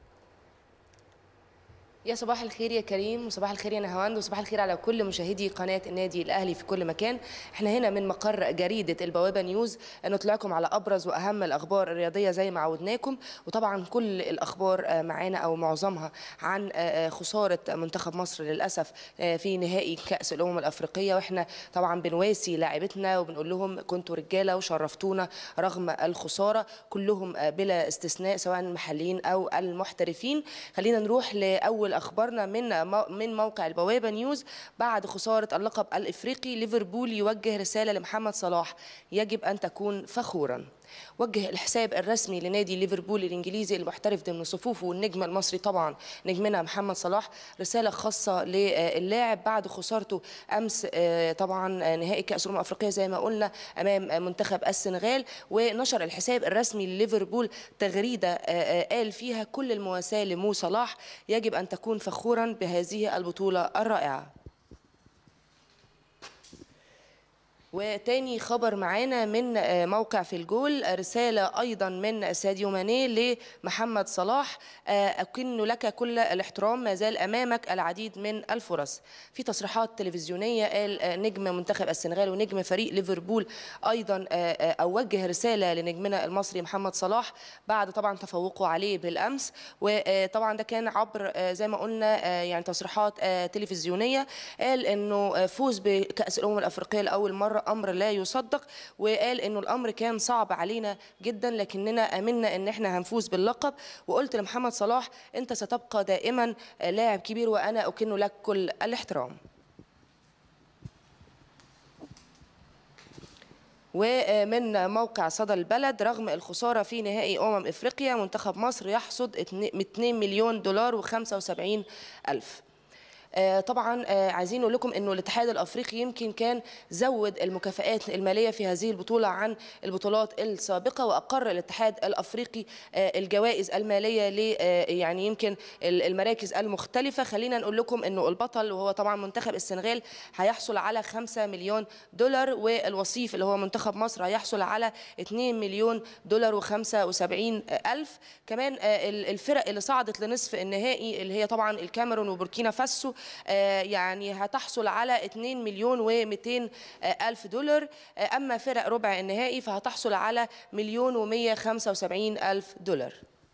يا صباح الخير يا كريم وصباح الخير يا نهاوند وصباح الخير على كل مشاهدي قناه النادي الاهلي في كل مكان احنا هنا من مقر جريده البوابه نيوز نطلعكم على ابرز واهم الاخبار الرياضيه زي ما عودناكم وطبعا كل الاخبار معانا او معظمها عن خساره منتخب مصر للاسف في نهائي كاس الامم الافريقيه واحنا طبعا بنواسي لاعبتنا وبنقول لهم كنتوا رجاله وشرفتونا رغم الخساره كلهم بلا استثناء سواء المحليين او المحترفين خلينا نروح لاول اخبارنا من من موقع البوابه نيوز بعد خساره اللقب الافريقي ليفربول يوجه رساله لمحمد صلاح يجب ان تكون فخورا وجه الحساب الرسمي لنادي ليفربول الانجليزي المحترف ضمن صفوفه والنجم المصري طبعا نجمنا محمد صلاح رساله خاصه للاعب بعد خسارته امس طبعا نهائي كاس الامم الافريقيه زي ما قلنا امام منتخب السنغال ونشر الحساب الرسمي لليفربول تغريده قال فيها كل المواساه لمو صلاح يجب ان تكون فخورا بهذه البطوله الرائعه وتاني خبر معانا من موقع في الجول رسالة أيضا من ساديو ماني لمحمد صلاح أكن لك كل الاحترام ما زال أمامك العديد من الفرص في تصريحات تلفزيونية قال نجم منتخب السنغال ونجم فريق ليفربول أيضا أو وجه رسالة لنجمنا المصري محمد صلاح بعد طبعا تفوقه عليه بالأمس وطبعا ده كان عبر زي ما قلنا يعني تصريحات تلفزيونية قال أنه فوز بكأس الأمم الأفريقية لأول مرة امر لا يصدق وقال انه الامر كان صعب علينا جدا لكننا امنا ان احنا هنفوز باللقب وقلت لمحمد صلاح انت ستبقى دائما لاعب كبير وانا اكن لك كل الاحترام ومن موقع صدى البلد رغم الخسارة في نهائي أمم إفريقيا منتخب مصر يحصد 2 مليون دولار و75 ألف آه، طبعا آه، عايزين نقول لكم انه الاتحاد الافريقي يمكن كان زود المكافآت الماليه في هذه البطوله عن البطولات السابقه واقر الاتحاد الافريقي آه، الجوائز الماليه ل آه، يعني يمكن ال- المراكز المختلفه خلينا نقول لكم انه البطل وهو طبعا منتخب السنغال هيحصل على 5 مليون دولار والوصيف اللي هو منتخب مصر هيحصل على 2 مليون دولار و75 الف كمان آه، ال- الفرق اللي صعدت لنصف النهائي اللي هي طبعا الكاميرون وبوركينا فاسو آه، يعني هتحصل على 2 مليون و200 الف دولار آه، اما فرق ربع النهائي فهتحصل على مليون و175 الف دولار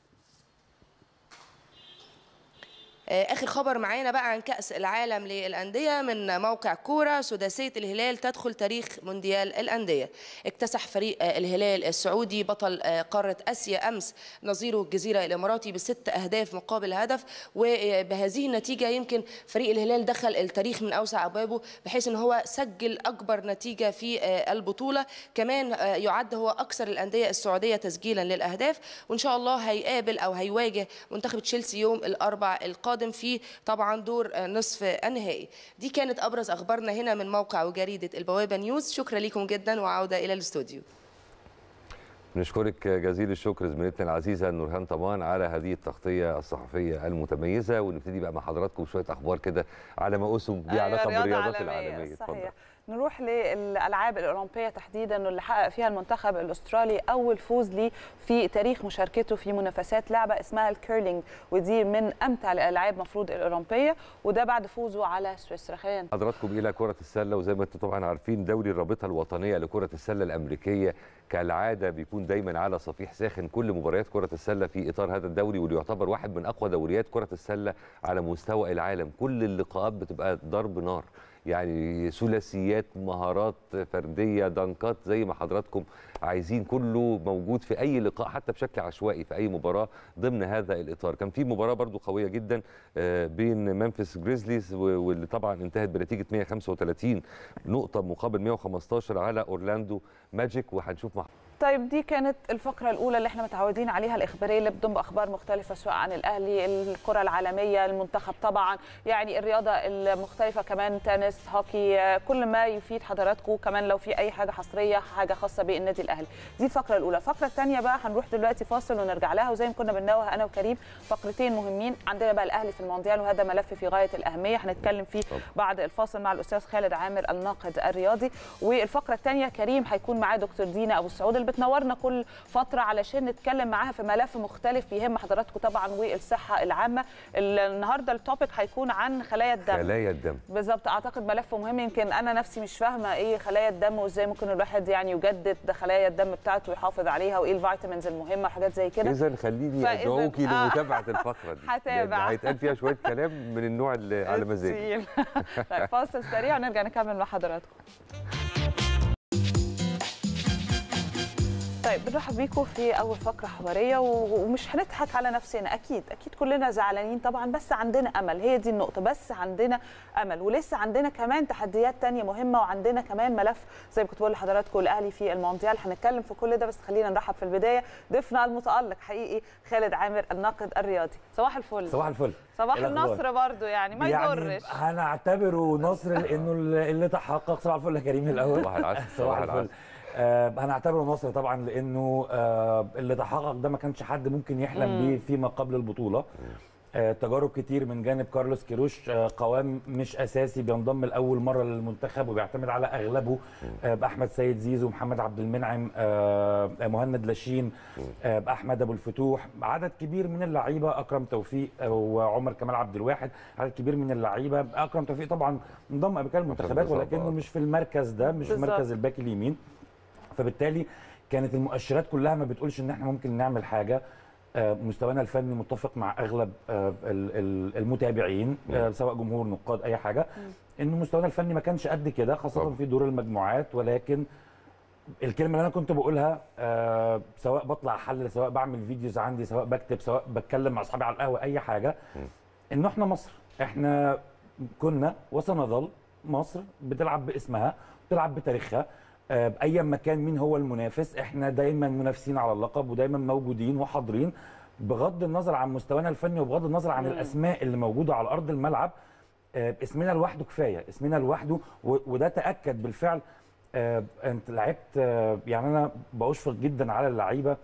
آه، اخر خبر معانا بقى عن كاس العالم للانديه من موقع كوره سداسيه الهلال تدخل تاريخ مونديال الانديه اكتسح فريق آه، الهلال السعودي بطل آه، قاره اسيا امس نظيره الجزيره الاماراتي بست اهداف مقابل هدف وبهذه النتيجه يمكن فريق الهلال دخل التاريخ من اوسع ابوابه بحيث ان هو سجل اكبر نتيجه في آه، البطوله كمان آه، يعد هو اكثر الانديه السعوديه تسجيلا للاهداف وان شاء الله هيقابل او هيواجه منتخب تشيلسي يوم الاربع القادم في طبعا دور آه، نصف النهائي دي كانت ابرز اخبارنا هنا من موقع وجريده البوابه نيوز شكرا لكم جدا وعوده الى الاستوديو نشكرك جزيل الشكر زميلتنا العزيزه نورهان طمان على هذه التغطيه الصحفيه المتميزه ونبتدي بقى مع حضراتكم شويه اخبار كده على ما اسم ليها علاقه أيوة، رياضة بالرياضات عالمية، العالميه صحيح نروح للالعاب الاولمبيه تحديدا واللي حقق فيها المنتخب الاسترالي اول فوز ليه في تاريخ مشاركته في منافسات لعبه اسمها الكيرلينج ودي من امتع الالعاب مفروض الاولمبيه وده بعد فوزه على سويسرا خلينا حضراتكم الى كره السله وزي ما انتم طبعا عارفين دوري الرابطه الوطنيه لكره السله الامريكيه كالعاده بيكون دايما على صفيح ساخن كل مباريات كره السله في اطار هذا الدوري واللي يعتبر واحد من اقوى دوريات كره السله على مستوى العالم كل اللقاءات بتبقى ضرب نار يعني ثلاثيات مهارات فرديه دنكات زي ما حضراتكم عايزين كله موجود في اي لقاء حتى بشكل عشوائي في اي مباراه ضمن هذا الاطار كان في مباراه برضو قويه جدا آه، بين ممفيس جريزليز و- واللي طبعا انتهت بنتيجه 135 نقطه مقابل 115 على اورلاندو ماجيك وهنشوف مع طيب دي كانت الفقرة الأولى اللي احنا متعودين عليها الإخبارية اللي بتضم أخبار مختلفة سواء عن الأهلي الكرة العالمية المنتخب طبعا يعني الرياضة المختلفة كمان تنس هوكي آه، كل ما يفيد حضراتكم كمان لو في أي حاجة حصرية حاجة خاصة بالنادي الأهلي دي الفقرة الأولى الفقرة الثانية بقى هنروح دلوقتي فاصل ونرجع لها وزي ما كنا بننوه أنا وكريم فقرتين مهمين عندنا بقى الأهلي في المونديال وهذا ملف في غاية الأهمية هنتكلم فيه طبعا. بعد الفاصل مع الأستاذ خالد عامر الناقد الرياضي والفقرة الثانية كريم هيكون معاه دكتور دينا أبو السعود اللي بتنورنا كل فترة علشان نتكلم معاها في ملف مختلف بيهم حضراتكم طبعا والصحة العامة النهاردة التوبيك هيكون عن خلايا الدم خلايا الدم بالظبط اعتقد ملف مهم يمكن انا نفسي مش فاهمه ايه خلايا الدم وازاي ممكن الواحد يعني يجدد ده خلايا الدم بتاعته ويحافظ عليها وايه الفيتامينز المهمه وحاجات زي كده اذا خليني فإذا- ادعوكي آه. لمتابعه الفقره دي هتابع. لأن هيتقال فيها شويه كلام من النوع اللي على مزاجي التقيل. طيب فاصل سريع ونرجع نكمل مع حضراتكم طيب بنرحب بيكم في اول فقره حواريه و- ومش هنضحك على نفسنا اكيد اكيد كلنا زعلانين طبعا بس عندنا امل هي دي النقطه بس عندنا امل ولسه عندنا كمان تحديات تانية مهمه وعندنا كمان ملف زي ما كنت بقول لحضراتكم الاهلي في المونديال هنتكلم في كل ده بس خلينا نرحب في البدايه ضيفنا المتالق حقيقي خالد عامر الناقد الرياضي صباح الفل صباح الفل صباح إيه الأخبار؟ النصر برضو يعني ما يضرش هنعتبره نصر لانه اللي اللي تحقق صباح الفل يا كريم الاول صباح العسل صباح صباح الفل العسل آه هنعتبره نصر طبعا لانه آه اللي تحقق ده ما كانش حد ممكن يحلم بيه فيما قبل البطوله آه تجارب كتير من جانب كارلوس كيروش آه قوام مش اساسي بينضم لاول مره للمنتخب وبيعتمد على اغلبه آه باحمد سيد زيزو محمد عبد المنعم آه مهند لاشين آه باحمد ابو الفتوح عدد كبير من اللعيبه اكرم توفيق آه وعمر كمال عبد الواحد عدد كبير من اللعيبه اكرم توفيق طبعا انضم قبل كده المنتخبات بالظبط، ولكنه آه. مش في المركز ده مش في بالظبط. مركز الباك اليمين فبالتالي كانت المؤشرات كلها ما بتقولش ان احنا ممكن نعمل حاجه آه، مستوانا الفني متفق مع اغلب آه، ال- ال- المتابعين آه، سواء جمهور نقاد اي حاجه ان مستوانا الفني ما كانش قد كده خاصه طبعا. في دور المجموعات ولكن الكلمه اللي انا كنت بقولها آه، سواء بطلع احلل سواء بعمل فيديوز عندي سواء بكتب سواء بتكلم مع اصحابي على القهوه اي حاجه انه احنا مصر احنا كنا وسنظل مصر بتلعب باسمها بتلعب بتاريخها آه، بايا ما كان مين هو المنافس احنا دايما منافسين على اللقب ودايما موجودين وحاضرين بغض النظر عن مستوانا الفني وبغض النظر عن الاسماء اللي موجوده على ارض الملعب آه، اسمنا لوحده كفايه اسمنا لوحده و- وده تاكد بالفعل آه، انت لعبت آه، يعني انا بشفق جدا على اللعيبه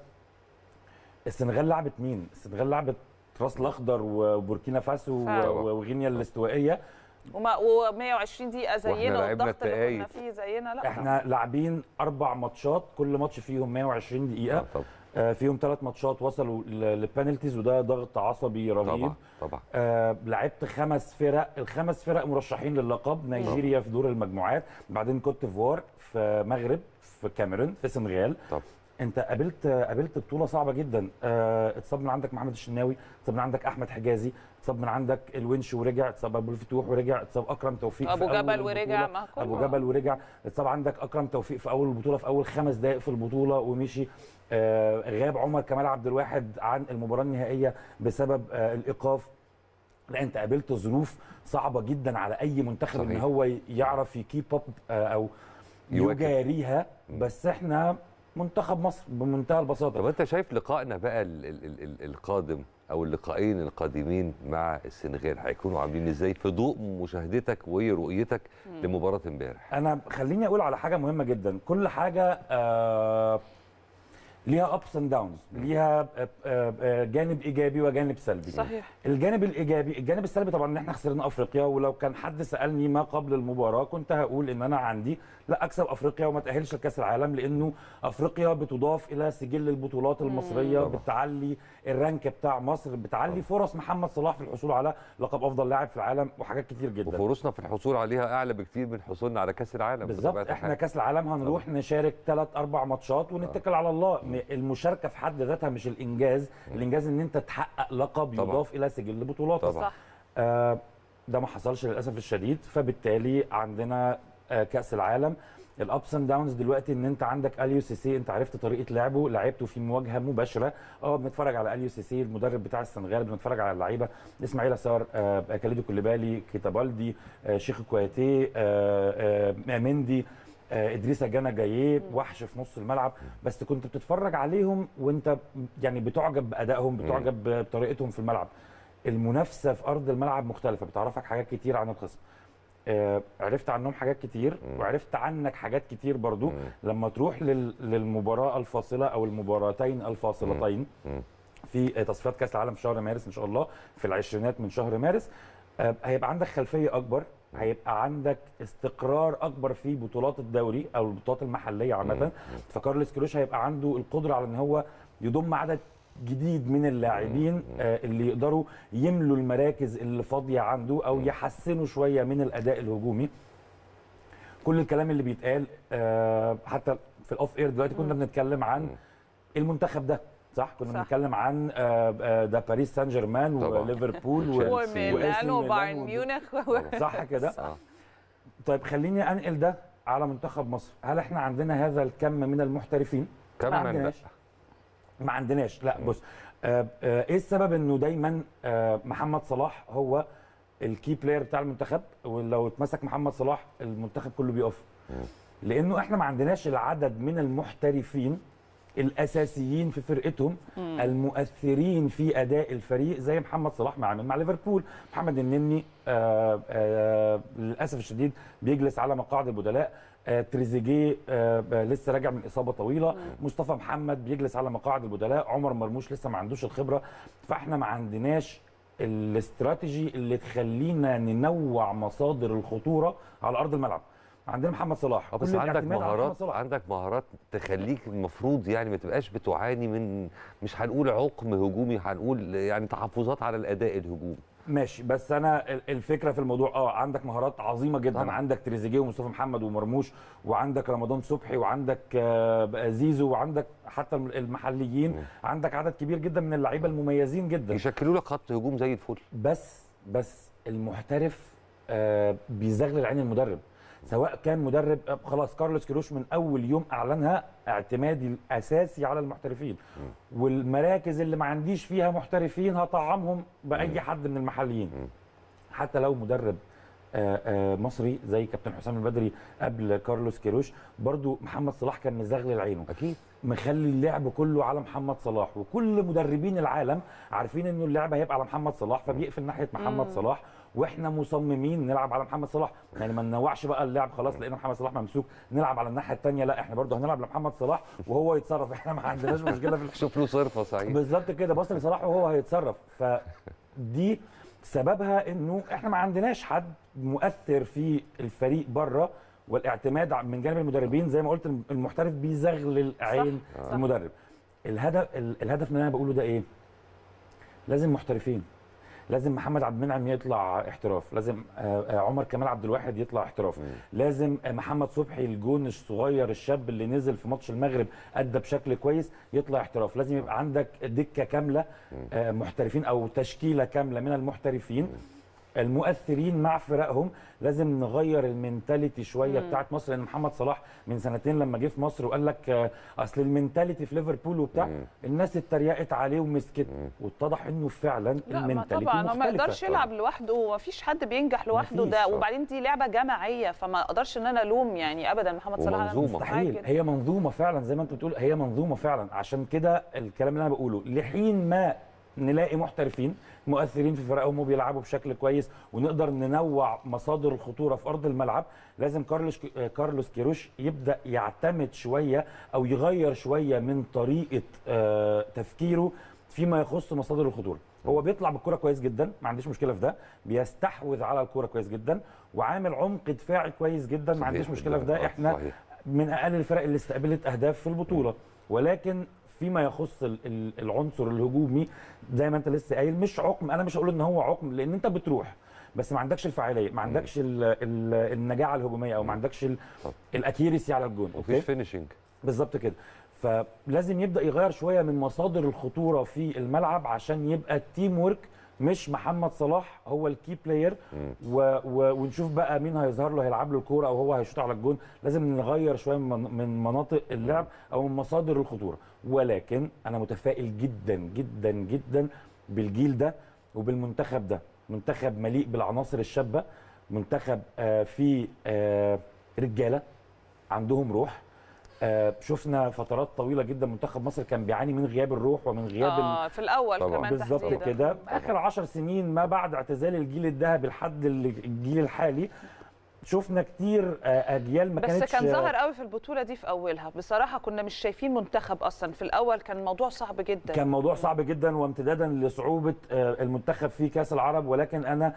السنغال لعبت مين؟ السنغال لعبت راس الاخضر وبوركينا فاسو فعلا. و- وغينيا الاستوائيه وما و120 دقيقه زينا لعبنا والضغط اللي كنا التقايد. فيه زينا لا احنا لاعبين اربع ماتشات كل ماتش فيهم 120 دقيقه آه، طبعا آه، فيهم ثلاث ماتشات وصلوا للبنالتيز وده ضغط عصبي رهيب طبعا طبعا آه لعبت خمس فرق الخمس فرق مرشحين للقب نيجيريا في دور المجموعات بعدين كوت ديفوار في مغرب في كاميرون في سنغال طبعا انت قابلت قابلت بطوله صعبه جدا آه اتصاب من عندك محمد الشناوي اتصاب من عندك احمد حجازي اتصاب من عندك الونش ورجع اتصاب ابو الفتوح ورجع اتصاب اكرم توفيق ابو في أول جبل ورجع البطولة. ما كله ابو جبل ورجع اتصاب عندك اكرم توفيق في اول البطوله في اول خمس دقائق في البطوله ومشي آه غاب عمر كمال عبد الواحد عن المباراه النهائيه بسبب آه الايقاف لا انت قابلت ظروف صعبه جدا على اي منتخب ان صحيح. هو يعرف يكيب اب او يواكب. يجاريها بس احنا منتخب مصر بمنتهى البساطه طب انت شايف لقائنا بقى ال ال ال ال القادم او اللقاءين القادمين مع السنغال هيكونوا عاملين ازاي في ضوء مشاهدتك ورؤيتك لمباراه امبارح انا خليني اقول على حاجه مهمه جدا كل حاجه آه ليها ابس اند داونز ليها آه، آه، آه، جانب ايجابي وجانب سلبي صحيح الجانب الايجابي الجانب السلبي طبعا ان احنا خسرنا افريقيا ولو كان حد سالني ما قبل المباراه كنت هقول ان انا عندي لا اكسب افريقيا وما تاهلش لكاس العالم لانه افريقيا بتضاف الى سجل البطولات المصريه طبعا. بتعلي الرانك بتاع مصر بتعلي فرص محمد صلاح في الحصول على لقب افضل لاعب في العالم وحاجات كتير جدا وفرصنا في الحصول عليها اعلى بكتير من حصولنا على كاس العالم بالظبط بطبيعة احنا الحال. كاس العالم هنروح نشارك ثلاث اربع ماتشات ونتكل على الله م- المشاركه في حد ذاتها مش الانجاز الانجاز ان انت تحقق لقب طبعا. يضاف الى سجل بطولاتك طبعا. صح آه ده ما حصلش للاسف الشديد فبالتالي عندنا آه كاس العالم الابس اند داونز دلوقتي ان انت عندك اليو سي سي انت عرفت طريقه لعبه لعبته في مواجهه مباشره اه بنتفرج على اليو سي سي المدرب بتاع السنغال بنتفرج على اللعيبه اسماعيل اسار آه كاليدو كوليبالي كيتابالدي آه شيخ كويتي آه آه مندي آه ادريس جانا جايه وحش في نص الملعب بس كنت بتتفرج عليهم وانت يعني بتعجب بادائهم بتعجب بطريقتهم في الملعب المنافسه في ارض الملعب مختلفه بتعرفك حاجات كتير عن الخصم آه، عرفت عنهم حاجات كتير وعرفت عنك حاجات كتير برضو لما تروح لل- للمباراه الفاصله او المباراتين الفاصلتين مم. في تصفيات كاس العالم في شهر مارس ان شاء الله في العشرينات من شهر مارس آه، هيبقى عندك خلفيه اكبر هيبقى عندك استقرار اكبر في بطولات الدوري او البطولات المحليه عامه فكارلوس كروش هيبقى عنده القدره على ان هو يضم عدد جديد من اللاعبين آه، اللي يقدروا يملوا المراكز اللي فاضيه عنده او يحسنوا شويه من الاداء الهجومي كل الكلام اللي بيتقال آه، حتى في الاوف اير دلوقتي كنا بنتكلم عن المنتخب ده صح كنا صح. بنتكلم عن آه، آه، ده باريس سان جيرمان طبعا. وليفربول و- تشيلسي. وميلان وإنتر وبايرن ميلان ميونخ صح كده آه. طيب خليني انقل ده على منتخب مصر هل احنا عندنا هذا الكم من المحترفين كم ما من عندناش ما عندناش لا بص آه آه ايه السبب انه دايما آه محمد صلاح هو الكي بلاير بتاع المنتخب ولو اتمسك محمد صلاح المنتخب كله بيقف لانه احنا ما عندناش العدد من المحترفين الاساسيين في فرقتهم المؤثرين في اداء الفريق زي محمد صلاح ما عمل مع ليفربول محمد النني آه آه للاسف الشديد بيجلس على مقاعد البدلاء آه تريزيجيه آه آه، لسه راجع من اصابه طويله مصطفى محمد بيجلس على مقاعد البدلاء عمر مرموش لسه ما عندوش الخبره فاحنا ما عندناش الاستراتيجي اللي تخلينا ننوع مصادر الخطوره على ارض الملعب عندنا محمد صلاح اه بس كل عندك الاعتماد على محمد مهارات صلاح. عندك مهارات تخليك المفروض يعني ما تبقاش بتعاني من مش هنقول عقم هجومي هنقول يعني تحفظات على الاداء الهجومي ماشي بس انا ال- الفكره في الموضوع اه عندك مهارات عظيمه جدا طبعا. طبعا. عندك تريزيجيه ومصطفى محمد ومرموش وعندك رمضان صبحي وعندك آه، زيزو وعندك حتى الم- المحليين مم. عندك عدد كبير جدا من اللعيبه المميزين جدا يشكلوا لك خط هجوم زي الفل بس بس المحترف آه، بيزغلل عين المدرب سواء كان مدرب آه، خلاص كارلوس كيروش من اول يوم اعلنها اعتمادي الاساسي على المحترفين والمراكز اللي ما عنديش فيها محترفين هطعمهم باي حد من المحليين حتى لو مدرب آه، آه، مصري زي كابتن حسام البدري قبل كارلوس كيروش برضو محمد صلاح كان مزغلل عينه اكيد مخلي اللعب كله على محمد صلاح وكل مدربين العالم عارفين انه اللعب هيبقى على محمد صلاح فبيقفل ناحيه محمد صلاح واحنا مصممين نلعب على محمد صلاح يعني ما ننوعش بقى اللعب خلاص لقينا محمد صلاح ممسوك نلعب على الناحيه الثانيه لا احنا برضه هنلعب لمحمد صلاح وهو يتصرف احنا ما عندناش مشكله في شوف له صرفه صحيح بالظبط كده بص لصلاح وهو هيتصرف فدي سببها انه احنا ما عندناش حد مؤثر في الفريق بره والاعتماد من جانب المدربين زي ما قلت المحترف بيزغلل عين صح. المدرب الهدف ال- الهدف من اللي انا بقوله ده ايه لازم محترفين لازم محمد عبد المنعم يطلع احتراف لازم آه، آه، عمر كمال عبد الواحد يطلع احتراف لازم آه، محمد صبحي الجون الصغير الشاب اللي نزل في ماتش المغرب ادى بشكل كويس يطلع احتراف لازم يبقى عندك دكه كامله آه، محترفين او تشكيله كامله من المحترفين المؤثرين مع فرقهم لازم نغير المينتاليتي شويه بتاعت مصر لان محمد صلاح من سنتين لما جه في مصر وقال لك آه، اصل المينتاليتي في ليفربول وبتاع الناس اتريقت عليه ومسكت واتضح انه فعلا لا ما المينتاليتي طبعا هو ما مختلفة. يقدرش يلعب لوحده ومفيش حد بينجح لوحده مفيش، ده آه. وبعدين دي لعبه جماعيه فما اقدرش ان انا الوم يعني ابدا محمد صلاح أنا ومنظومة. معاك مستحيل جدا. هي منظومه فعلا زي ما انت بتقول هي منظومه فعلا عشان كده الكلام اللي انا بقوله لحين ما نلاقي محترفين مؤثرين في فرقهم وبيلعبوا بشكل كويس ونقدر ننوع مصادر الخطوره في ارض الملعب لازم كارلوس آه، كارلوس كيروش يبدا يعتمد شويه او يغير شويه من طريقه آه، تفكيره فيما يخص مصادر الخطوره هو بيطلع بالكره كويس جدا ما عنديش مشكله في ده بيستحوذ على الكره كويس جدا وعامل عمق دفاعي كويس جدا ما صحيح عنديش مشكله في جداً. ده آه، احنا صحيح. من اقل الفرق اللي استقبلت اهداف في البطوله ولكن فيما يخص ال- ال- العنصر الهجومي زي ما انت لسه قايل مش عقم انا مش هقول ان هو عقم لان انت بتروح بس ما عندكش الفعاليه ما عندكش ال ال النجاعه الهجوميه او ما عندكش ال- الاكيرسي على الجون مفيش فينيشنج بالظبط كده فلازم يبدا يغير شويه من مصادر الخطوره في الملعب عشان يبقى التيم ورك مش محمد صلاح هو الكي بلاير و و ونشوف بقى مين هيظهر له هيلعب له الكوره او هو هيشوط على الجون لازم نغير شويه من من مناطق اللعب او من مصادر الخطوره ولكن انا متفائل جدا جدا جدا بالجيل ده وبالمنتخب ده منتخب مليء بالعناصر الشابه منتخب آه فيه آه رجاله عندهم روح آه شفنا فترات طويله جدا منتخب مصر كان بيعاني من غياب الروح ومن غياب ال- اه في الاول طبعاً. كمان بالظبط تحديداً. كده اخر عشر سنين ما بعد اعتزال الجيل الذهبي لحد ال- الجيل الحالي شفنا كتير آه، اجيال ما بس كانتش كان ظاهر قوي في البطوله دي في اولها بصراحه كنا مش شايفين منتخب اصلا في الاول كان الموضوع صعب جدا كان موضوع صعب جدا وامتدادا لصعوبه آه، المنتخب في كاس العرب ولكن انا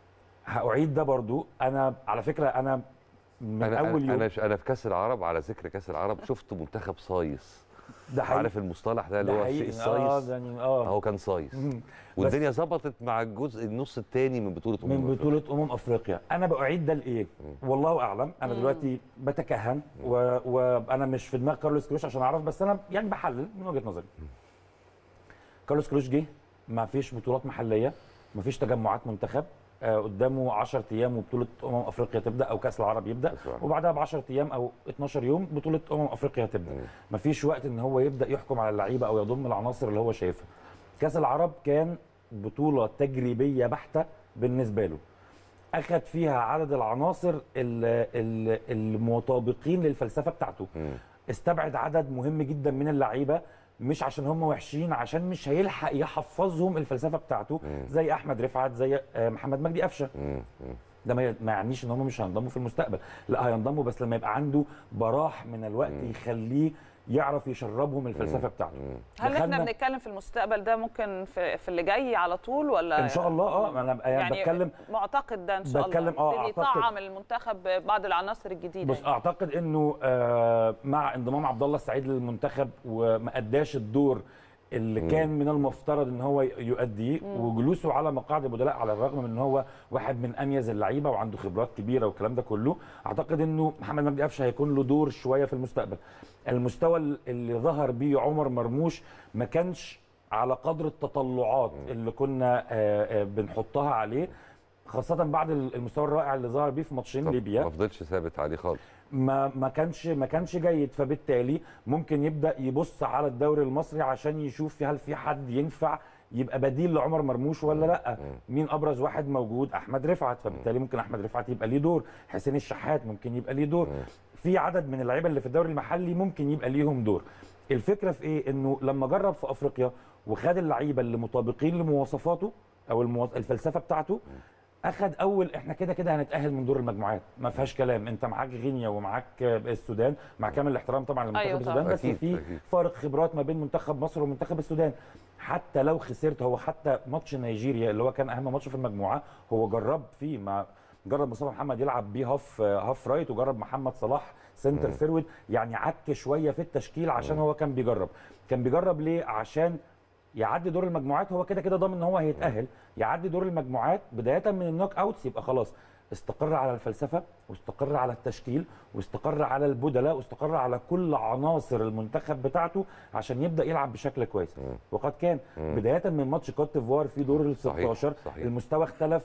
هاعيد ده برضو انا على فكره انا من انا اول انا يوم انا انا في كاس العرب على ذكر كاس العرب شفت منتخب صايص ده حقيقي عارف المصطلح ده اللي ده هو حقيقي. الشيء اه الصايص ده يعني اه هو كان صايص مم. والدنيا ظبطت مع الجزء النص الثاني من بطوله أمم من أفريقيا. بطوله امم افريقيا انا باعيد ده لايه والله اعلم انا دلوقتي بتكهن و- وانا مش في دماغ كارلوس كروش عشان اعرف بس انا يعني بحلل من وجهه نظري كارلوس كروش جه ما فيش بطولات محليه ما فيش تجمعات منتخب آه، قدامه 10 ايام وبطوله امم افريقيا تبدا او كاس العرب يبدا كأس العرب. وبعدها ب 10 ايام او 12 يوم بطوله امم افريقيا تبدا ما فيش وقت ان هو يبدا يحكم على اللعيبه او يضم العناصر اللي هو شايفها كاس العرب كان بطوله تجريبيه بحته بالنسبه له اخذ فيها عدد العناصر ال- ال- المطابقين للفلسفه بتاعته مم. استبعد عدد مهم جدا من اللعيبه مش عشان هم وحشين عشان مش هيلحق يحفظهم الفلسفه بتاعته زي احمد رفعت زي آه، محمد مجدي قفشه مم. مم. ده ما ما يعنيش ان هم مش هينضموا في المستقبل لا هينضموا بس لما يبقى عنده براح من الوقت يخليه يعرف يشربهم الفلسفه بتاعته هل احنا دخلنا- بنتكلم في المستقبل ده ممكن في, في اللي جاي على طول ولا ان شاء الله اه انا يعني يعني بتكلم معتقد ده ان شاء بتكلم- الله آه، يبتدي أعتقد- يطعم المنتخب بعض العناصر الجديده بص يعني. اعتقد انه آه مع انضمام عبد الله السعيد للمنتخب وما اداش الدور اللي كان من المفترض ان هو يؤديه وجلوسه على مقاعد البدلاء على الرغم من ان هو واحد من اميز اللعيبه وعنده خبرات كبيره والكلام ده كله اعتقد انه محمد مجدي قفشه هيكون له دور شويه في المستقبل المستوى اللي ظهر بيه عمر مرموش ما كانش على قدر التطلعات اللي كنا آه، آه، بنحطها عليه خاصة بعد المستوى الرائع اللي ظهر بيه في ماتشين طب ليبيا ما فضلش ثابت عليه خالص ما ما كانش ما كانش جيد فبالتالي ممكن يبدا يبص على الدوري المصري عشان يشوف هل في حد ينفع يبقى بديل لعمر مرموش ولا لا مين ابرز واحد موجود احمد رفعت فبالتالي ممكن احمد رفعت يبقى ليه دور حسين الشحات ممكن يبقى ليه دور في عدد من اللعيبه اللي في الدوري المحلي ممكن يبقى ليهم دور الفكره في ايه انه لما جرب في افريقيا وخد اللعيبه اللي مطابقين لمواصفاته او المو... الفلسفه بتاعته اخد اول احنا كده كده هنتاهل من دور المجموعات ما فيهاش كلام انت معاك غينيا ومعاك السودان مع كامل الاحترام طبعا لمنتخب أيوة السودان طبعاً. بس أكيد، في أكيد. فارق خبرات ما بين منتخب مصر ومنتخب السودان حتى لو خسرت هو حتى ماتش نيجيريا اللي هو كان اهم ماتش في المجموعه هو جرب فيه مع جرب مصطفى محمد يلعب بيه هاف هاف رايت وجرب محمد صلاح سنتر فيرود يعني عك شويه في التشكيل عشان هو كان بيجرب كان بيجرب ليه عشان يعدي دور المجموعات هو كده كده ضامن ان هو هيتاهل يعدي دور المجموعات بدايه من النوك اوتس يبقى خلاص استقر على الفلسفه واستقر على التشكيل واستقر على البدلاء واستقر على كل عناصر المنتخب بتاعته عشان يبدا يلعب بشكل كويس وقد كان بدايه من ماتش كوت ديفوار في دور ال صحيح، 16 صحيح. المستوى اختلف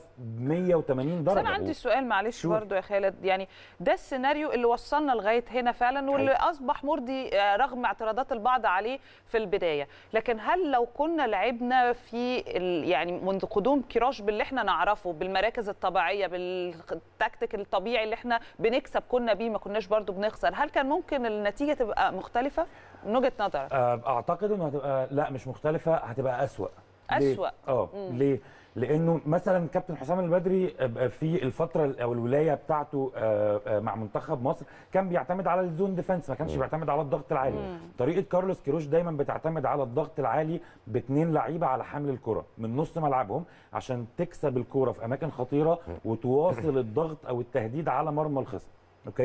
180 بس درجه انا عندي سؤال معلش شور. برضو يا خالد يعني ده السيناريو اللي وصلنا لغايه هنا فعلا واللي اصبح مرضي آه، رغم اعتراضات البعض عليه في البدايه لكن هل لو كنا لعبنا في ال- يعني منذ قدوم كيروش باللي احنا نعرفه بالمراكز الطبيعيه بالتكتيك الطبيعي اللي احنا بنكسب كنا بيه ما كناش برضو بنخسر هل كان ممكن النتيجه تبقى مختلفه من وجهه نظرك آه، اعتقد انه هتبقى لا مش مختلفه هتبقى اسوا ليه؟ أسوأ. اه ليه لانه مثلا كابتن حسام البدري آه، في الفتره او الولايه بتاعته آه، آه، مع منتخب مصر كان بيعتمد على الزون ديفense ما كانش بيعتمد على الضغط العالي طريقه كارلوس كيروش دايما بتعتمد على الضغط العالي باثنين لعيبه على حمل الكره من نص ملعبهم عشان تكسب الكره في اماكن خطيره وتواصل الضغط او التهديد على مرمى الخصم اوكي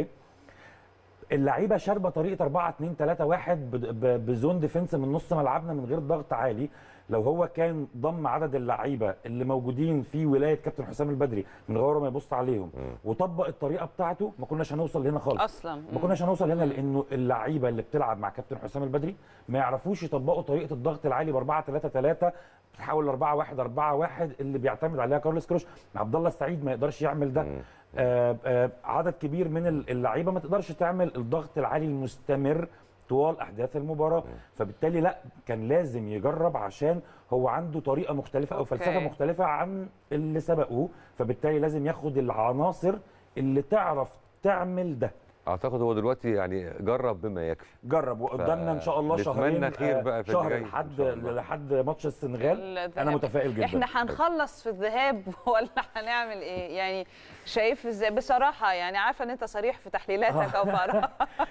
اللعيبه شاربه طريقه 4 2 3 1 ب- ب- بزون ديفنس من نص ملعبنا من غير ضغط عالي لو هو كان ضم عدد اللعيبه اللي موجودين في ولايه كابتن حسام البدري من غير ما يبص عليهم وطبق الطريقه بتاعته ما كناش هنوصل هنا خالص اصلا ما كناش هنوصل هنا لانه اللعيبه اللي بتلعب مع كابتن حسام البدري ما يعرفوش يطبقوا طريقه الضغط العالي ب 4 3 3 بتحاول 4 1 4 1 اللي بيعتمد عليها كارلوس كروش عبد الله السعيد ما يقدرش يعمل ده آه آه عدد كبير من اللعيبه ما تقدرش تعمل الضغط العالي المستمر طوال احداث المباراه فبالتالي لا كان لازم يجرب عشان هو عنده طريقه مختلفه او أوكي. فلسفه مختلفه عن اللي سبقوه فبالتالي لازم ياخد العناصر اللي تعرف تعمل ده اعتقد هو دلوقتي يعني جرب بما يكفي جرب وقدامنا ان شاء الله نتمنى شهرين خير آه، بقى في شهر اللي جاي إن لحد شاء الله. لحد ماتش السنغال الذهاب. انا متفائل جدا احنا هنخلص في الذهاب ولا هنعمل ايه يعني شايف ازاي بصراحه يعني عارفه ان انت صريح في تحليلاتك او في آرائك.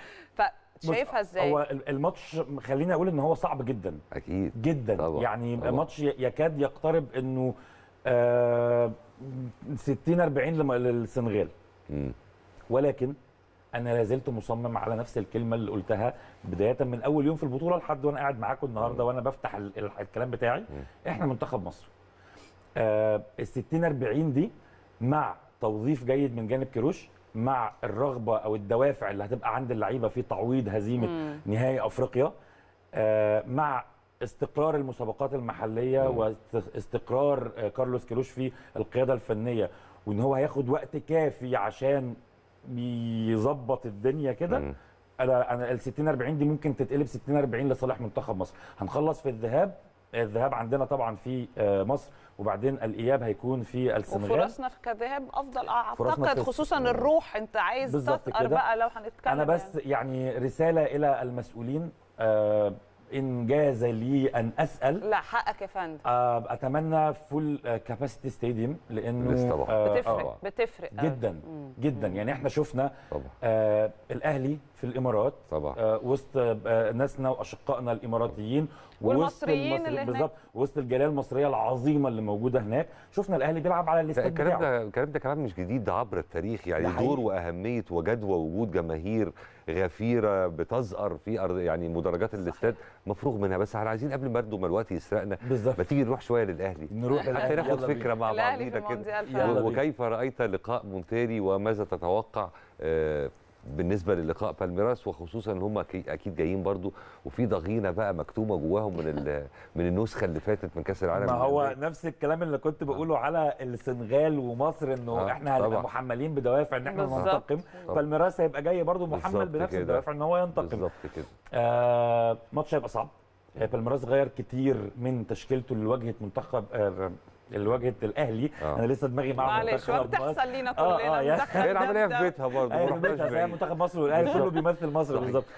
فشايفها بص، ازاي هو الماتش خليني اقول ان هو صعب جدا اكيد جدا طبعا، يعني طبعا. ماتش يكاد يقترب انه آه 60 40 لم- للسنغال مم. ولكن انا لا زلت مصمم على نفس الكلمه اللي قلتها بدايه من اول يوم في البطوله لحد وانا قاعد معاكم النهارده وانا بفتح ال- ال- الكلام بتاعي احنا منتخب مصر آه ال 60 40 دي مع توظيف جيد من جانب كيروش مع الرغبه او الدوافع اللي هتبقى عند اللعيبه في تعويض هزيمه نهائي افريقيا آه مع استقرار المسابقات المحليه واستقرار آه، كارلوس كيروش في القياده الفنيه وان هو هياخد وقت كافي عشان يظبط الدنيا كده مم. انا انا ال 60 40 دي ممكن تتقلب 60 40 لصالح منتخب مصر هنخلص في الذهاب الذهاب عندنا طبعا في آه، مصر وبعدين الاياب هيكون في السنغال وفرصنا في كذهاب افضل فرصنا اعتقد في- خصوصا الروح انت عايز بالظبط تثأر كده. بقى لو هنتكلم انا بس يعني. يعني رساله الى المسؤولين آه، ان جاز لي ان اسال لا حقك يا فندم آه، اتمنى فول كاباسيتي ستاديوم لانه بس طبعاً. آه، بتفرق آه، بتفرق أوي. جدا مم. جدا يعني احنا شفنا طبعا آه الاهلي في الامارات طبعا آه وسط آه ناسنا واشقائنا الاماراتيين ووسط والمصريين المصري- اللي هناك. بالظبط وسط الجاليه المصريه العظيمه اللي موجوده هناك شفنا الاهلي بيلعب على لا، الاستاد الكلام بتاعه ده الكلام ده كمان مش جديد ده عبر التاريخ يعني ده حقيقي. دور واهميه وجدوى وجود جماهير غفيره بتزأر في أرض يعني مدرجات الاستاد مفروغ منها بس احنا عايزين قبل برضه ما الوقت يسرقنا بالظبط ما تيجي نروح شويه للاهلي نروح حتى للأهلي، ناخد يلا بينا. فكره مع الاهلي في بعضينا كده المونديال يلا فعلا. بينا. وكيف رايت لقاء مونتيري وماذا تتوقع آه، بالنسبه للقاء بالميراس وخصوصا ان هم أكي- اكيد جايين برضو وفي ضغينه بقى مكتومه جواهم من ال- من النسخه اللي فاتت من كاس العالم ما هو للأندية. نفس الكلام اللي كنت بقوله على السنغال ومصر انه آه، احنا هنبقى طبعا. محملين بدوافع ان احنا بالظبط. ننتقم فالميراث هيبقى جاي برضه محمل بالظبط بنفس كده. الدوافع ان هو ينتقم بالظبط كده آه ماتش هيبقى صعب آه، بالميراس غير كتير من تشكيلته لواجهه منتخب آه، لواجهه الاهلي آه. انا لسه دماغي مع معلش منتخب مصر. وبتحصل لينا آه، كلنا آه، يا- ندخل هي ده العمليه ده. في بيتها برضه ما ايوه رحناش بيتها زي بعيد. منتخب مصر والاهلي كله بيمثل مصر صحيح. بالظبط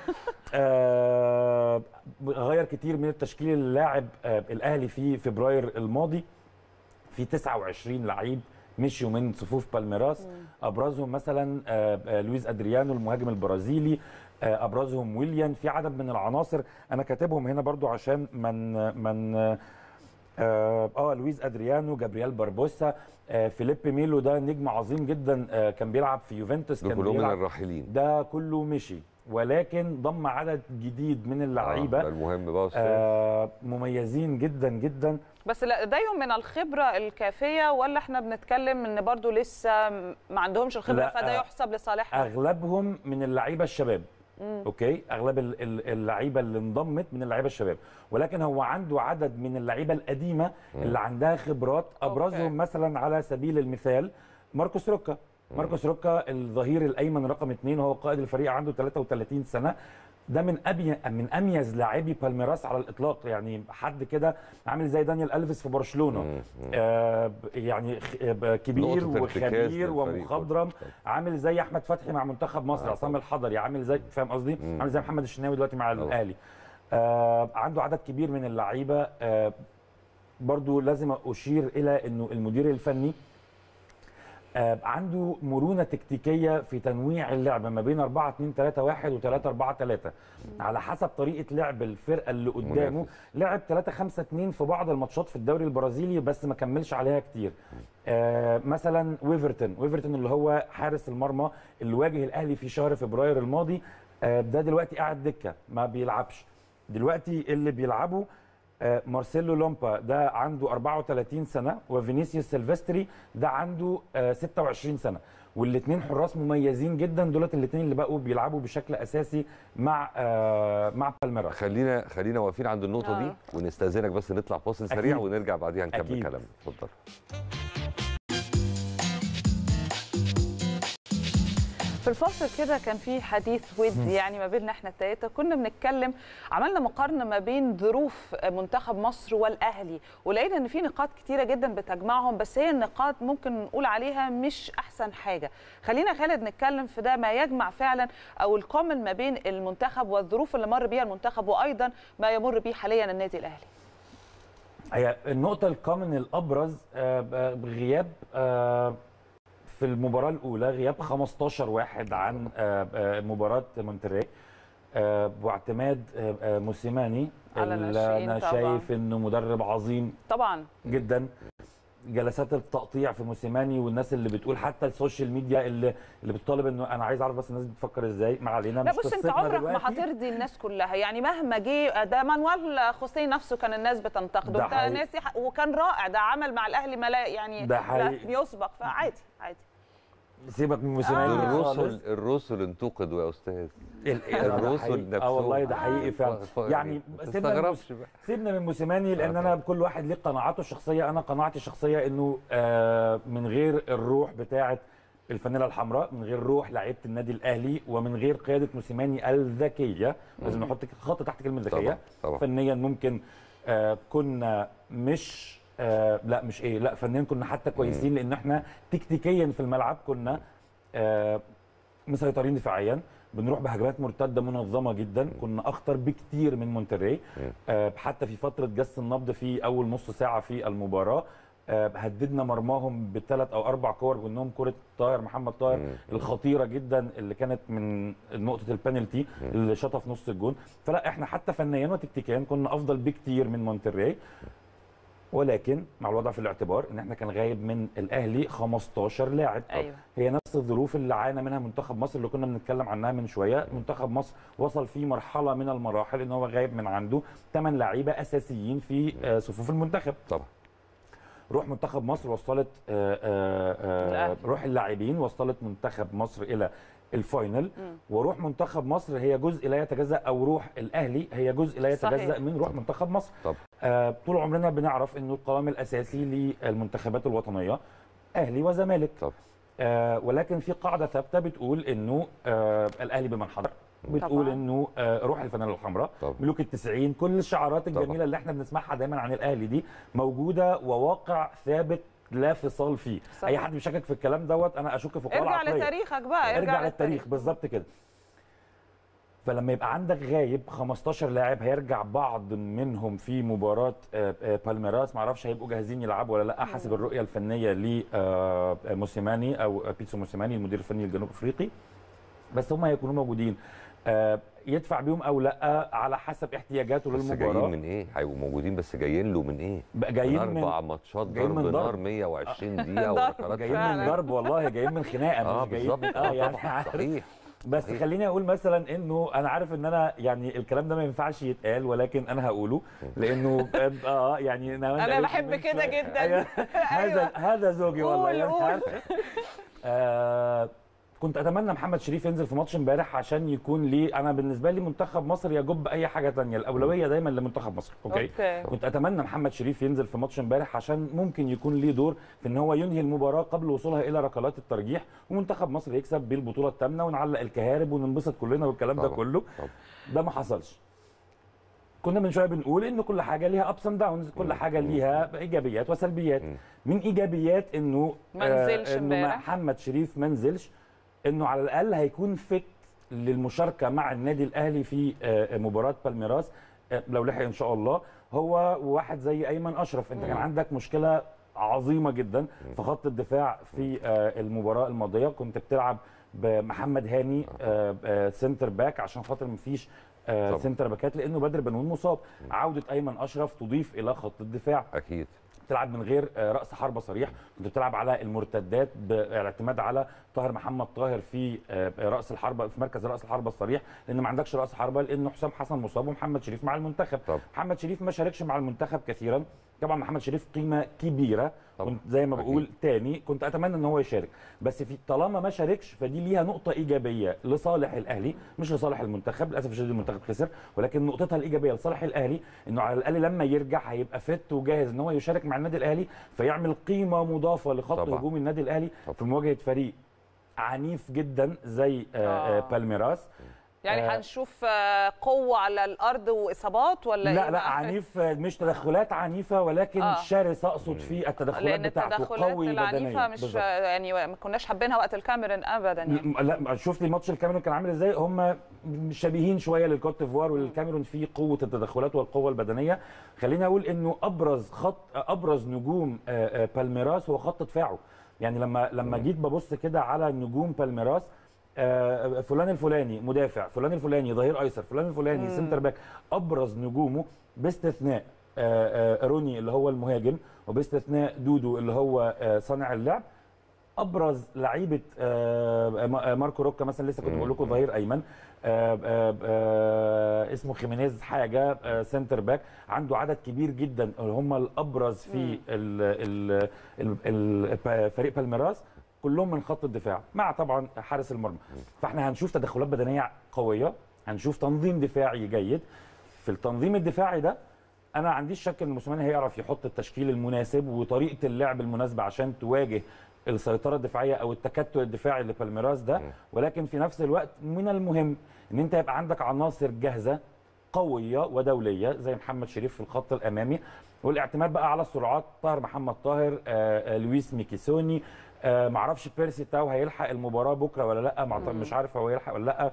آه غير كتير من التشكيل اللي لاعب آه الاهلي في فبراير الماضي في 29 لعيب مشيوا من صفوف بالميراس ابرزهم مثلا آه آه لويز ادريانو المهاجم البرازيلي آه ابرزهم ويليان في عدد من العناصر انا كاتبهم هنا برضو عشان من من آه اه لويز ادريانو جابرييل باربوسا آه فيليب ميلو ده نجم عظيم جدا آه كان بيلعب في يوفنتوس دول كان كلهم من بيلعب الراحلين ده كله مشي ولكن ضم عدد جديد من آه، اللعيبه ده المهم بقى يا أستاذ. آه مميزين جدا جدا بس لديهم من الخبره الكافيه ولا احنا بنتكلم ان برضو لسه ما عندهمش الخبره لا، فده آه، يحسب لصالحهم اغلبهم من اللعيبه الشباب اوكي اغلب ال- ال- اللعيبه اللي انضمت من اللعيبه الشباب ولكن هو عنده عدد من اللعيبه القديمه اللي عندها خبرات ابرزهم أوكي. مثلا على سبيل المثال ماركوس روكا ماركوس روكا الظهير الايمن رقم اثنين وهو قائد الفريق عنده 33 سنه ده من أبي من اميز لاعبي بالميراس على الاطلاق يعني حد كده عامل زي دانيال الفيس في برشلونه آه ب- يعني خ- آه، كبير نقطة ارتكاز وخبير للفريق ومخضرم كله. عامل زي احمد فتحي مع منتخب مصر آه، عصام طبعا. الحضري عامل زي فاهم قصدي مم. عامل زي محمد الشناوي دلوقتي مع طبعا. الاهلي آه عنده عدد كبير من اللعيبه آه برضو لازم اشير الى انه المدير الفني آه عنده مرونه تكتيكيه في تنويع اللعب ما بين 4 2 3 1 و 3 4 3 على حسب طريقه لعب الفرقه اللي قدامه منافس. لعب 3 5 2 في بعض الماتشات في الدوري البرازيلي بس ما كملش عليها كتير آه مثلا ويفرتون ويفرتون اللي هو حارس المرمى اللي واجه الاهلي في شهر فبراير الماضي آه ده دلوقتي قاعد دكه ما بيلعبش دلوقتي اللي بيلعبوا آه، مارسيلو لومبا ده عنده 34 سنه وفينيسيوس سيلفستري ده عنده آه، 26 سنه والاثنين حراس مميزين جدا دولت الاثنين اللي بقوا بيلعبوا بشكل اساسي مع آه، مع بالميراس خلينا خلينا واقفين عند النقطه دي آه. ونستاذنك بس نطلع فاصل سريع أكيد. ونرجع بعديها نكمل أكيد. كلامنا اتفضل في الفاصل كده كان في حديث ود يعني ما بيننا احنا التلاته كنا بنتكلم عملنا مقارنه ما بين ظروف منتخب مصر والاهلي ولقينا ان في نقاط كتيره جدا بتجمعهم بس هي النقاط ممكن نقول عليها مش احسن حاجه خلينا خالد نتكلم في ده ما يجمع فعلا او الكومن ما بين المنتخب والظروف اللي مر بيها المنتخب وايضا ما يمر به حاليا النادي الاهلي هي النقطة الكومن الأبرز آه، ب- غياب آه، في المباراة الأولى غياب 15 واحد عن آه، آه، مباراة مونتري آه، واعتماد آه، آه، موسيماني على اللي الناشئين أنا طبعاً. شايف إنه مدرب عظيم طبعا جدا جلسات التقطيع في موسيماني والناس اللي بتقول حتى السوشيال ميديا اللي اللي بتطالب انه انا عايز اعرف بس الناس بتفكر ازاي ما علينا لا مش بص انت قصتنا عمرك ما دلوقتي. هترضي الناس كلها يعني مهما جه ده مانويل خوسيه نفسه كان الناس بتنتقده ده ده حقيقي. ناسي ح- وكان رائع ده عمل مع الاهلي ما لا يعني ده لا حقيقي. يسبق فعادي عادي سيبك من موسيماني آه. خالص. الرسل الرسل انتقدوا يا استاذ ال- الرسل ده حقيقي. نفسهم اه والله ده حقيقي فعلا ف- يعني ما سيبنا من تستغربش بقى سيبنا من موسيماني لان آه انا كل واحد ليه قناعاته الشخصيه انا قناعتي الشخصيه انه آه من غير الروح بتاعه الفانيلا الحمراء من غير روح لعيبه النادي الاهلي ومن غير قياده موسيماني الذكيه لازم نحط خط تحت كلمه ذكيه طبعا طبعا فنيا ممكن آه كنا مش آه لا مش ايه لا فنيا كنا حتى كويسين لان احنا تكتيكيا في الملعب كنا آه مسيطرين دفاعيا بنروح بهجمات مرتده منظمه جدا كنا اخطر بكتير من مونتري آه حتى في فتره جس النبض في اول نص ساعه في المباراه آه هددنا مرماهم بثلاث او اربع كور منهم كره طاهر محمد طاهر مم. الخطيره جدا اللي كانت من نقطه البنالتي اللي شاطها في نص الجون فلا احنا حتى فنيا وتكتيكيا كنا افضل بكتير من مونتري ولكن مع الوضع في الاعتبار ان احنا كان غايب من الاهلي 15 لاعب ايوه هي نفس الظروف اللي عانى منها منتخب مصر اللي كنا بنتكلم عنها من شويه منتخب مصر وصل في مرحله من المراحل ان هو غايب من عنده 8 لعيبه اساسيين في آه، صفوف المنتخب طبعا روح منتخب مصر وصلت آه، آه، آه، الأهلي. روح اللاعبين وصلت منتخب مصر الى الفاينل وروح منتخب مصر هي جزء لا يتجزا او روح الاهلي هي جزء لا يتجزا صحيح. من روح منتخب مصر طبعا آه، طول عمرنا بنعرف انه القوام الاساسي للمنتخبات الوطنيه اهلي وزمالك طبعا آه ولكن في قاعده ثابته بتقول انه آه الاهلي بمن حضر بتقول طبعاً. انه آه، روح الفانيلا الحمراء طبعاً. ملوك التسعين كل الشعارات طبعاً. الجميله اللي احنا بنسمعها دايما عن الاهلي دي موجوده وواقع ثابت لا فصال فيه صح. اي حد بيشكك في الكلام دوت انا اشك في قواه ارجع العقلية. لتاريخك بقى ارجع للتاريخ بالظبط كده فلما يبقى عندك غايب 15 لاعب هيرجع بعض منهم في مباراه آه، آه، بالميراس ما اعرفش هيبقوا جاهزين يلعبوا ولا لا حسب الرؤيه الفنيه لموسيماني او آه، بيتسو موسيماني المدير الفني الجنوب افريقي بس هم هيكونوا موجودين آه، يدفع بيهم او لا على حسب احتياجاته بس للمباراه جايين من ايه؟ هيبقوا موجودين بس جايين له من ايه؟ بقى من جايين من اربع ماتشات جايين ضرب من ضرب. نار 120 دقيقه ضرب. وركلات جايين فعلا. من ضرب والله جايين من خناقه اه مش جايين بالظبط من اه يعني طبعاً. عارف. صحيح بس صحيح. خليني اقول مثلا انه انا عارف ان انا يعني الكلام ده ما ينفعش يتقال ولكن انا هقوله لانه اه يعني انا قالت بحب من كده شوية. جدا أيوة. هذا هذا زوجي والله قول، يعني قول. عارف. آه كنت اتمنى محمد شريف ينزل في ماتش امبارح عشان يكون لي انا بالنسبه لي منتخب مصر يجب اي حاجه تانية الاولويه دايما لمنتخب مصر اوكي, أوكي. كنت اتمنى محمد شريف ينزل في ماتش امبارح عشان ممكن يكون ليه دور في ان هو ينهي المباراه قبل وصولها الى ركلات الترجيح ومنتخب مصر يكسب بالبطوله الثامنه ونعلق الكهارب وننبسط كلنا والكلام ده طبعاً. كله طبعاً. ده ما حصلش كنا من شويه بنقول ان كل حاجه ليها ابس اند داونز كل حاجه ليها ايجابيات وسلبيات مم. من ايجابيات انه ما نزلش آه، انه امبارح. محمد شريف ما نزلش انه على الاقل هيكون فت للمشاركه مع النادي الاهلي في آه، مباراه بالميراس آه، لو لحق ان شاء الله هو واحد زي ايمن اشرف انت كان عندك مشكله عظيمه جدا في خط الدفاع في آه، المباراه الماضيه كنت بتلعب بمحمد هاني آه، آه، سنتر باك عشان خاطر مفيش آه، طبعا. سنتر باكات لانه بدر بنون مصاب عوده ايمن اشرف تضيف الى خط الدفاع اكيد بتلعب من غير آه، راس حربه صريح كنت بتلعب على المرتدات بالاعتماد على طاهر محمد طاهر في آه، راس الحربه في مركز راس الحربه الصريح لان ما عندكش راس حربه لانه حسام حسن مصاب ومحمد شريف مع المنتخب طب. محمد شريف ما شاركش مع المنتخب كثيرا طبعا محمد شريف قيمه كبيره طب. كنت زي ما أكيد. بقول تاني كنت اتمنى ان هو يشارك بس في طالما ما شاركش فدي ليها نقطه ايجابيه لصالح الاهلي مش لصالح المنتخب للاسف الشديد المنتخب خسر ولكن نقطتها الايجابيه لصالح الاهلي انه على الاقل لما يرجع هيبقى فت وجاهز ان هو يشارك مع النادي الاهلي فيعمل قيمه مضافه لخط طبعا. هجوم النادي الاهلي طبعا. في مواجهه فريق عنيف جدا زي آه. آه. آه. بالميراس يعني آه. هنشوف آه، قوه على الارض واصابات ولا لا إيه لا بقى؟ عنيف آه، مش تدخلات عنيفه ولكن آه. آه. شرس اقصد في التدخلات لان بتاعته التدخلات قوي العنيفه بدنيا مش بالظبط. يعني ما كناش حابينها وقت الكاميرون ابدا يعني م- لا شفت ماتش الكاميرون كان عامل ازاي هم شبيهين شويه للكوت ديفوار وللكاميرون في قوه التدخلات والقوه البدنيه خليني اقول انه ابرز خط ابرز نجوم آه، آه، بالميراس هو خط دفاعه يعني لما لما جيت ببص كده على نجوم بالميراس آه، فلان الفلاني مدافع فلان الفلاني ظهير ايسر فلان الفلاني سنتر باك ابرز نجومه باستثناء آه، آه، روني اللي هو المهاجم وباستثناء دودو اللي هو آه، صانع اللعب ابرز لعيبه آه، ما- ماركو روكا مثلا لسه كنت بقول لكم ظهير ايمن آه، آه، آه، اسمه خيمينيز حاجه آه، سنتر باك عنده عدد كبير جدا اللي هم الابرز في ال- ال- ال- ال- فريق بالميراس كلهم من خط الدفاع مع طبعا حارس المرمى فاحنا هنشوف تدخلات بدنيه قويه هنشوف تنظيم دفاعي جيد في التنظيم الدفاعي ده انا ما عنديش شك ان موسيماني هيعرف يحط التشكيل المناسب وطريقه اللعب المناسبه عشان تواجه السيطره الدفاعيه او التكتل الدفاعي لبالميراس ده ولكن في نفس الوقت من المهم ان انت يبقى عندك عناصر جاهزه قويه ودوليه زي محمد شريف في الخط الامامي والاعتماد بقى على السرعات طاهر محمد طاهر آه، آه، لويس ميكيسوني آه، معرفش بيرسي تاو هيلحق المباراه بكره ولا لا معت- مش عارف هو هيلحق ولا لا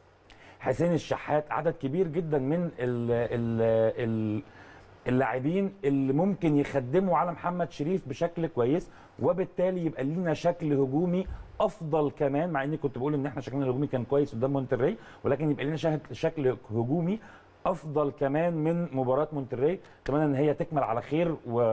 حسين الشحات عدد كبير جدا من ال ال ال اللاعبين اللي ممكن يخدموا على محمد شريف بشكل كويس وبالتالي يبقى لينا شكل هجومي افضل كمان مع اني كنت بقول ان احنا شكلنا الهجومي كان كويس قدام مونتري ولكن يبقى لنا شكل شكل هجومي افضل كمان من مباراه مونتري اتمنى ان هي تكمل على خير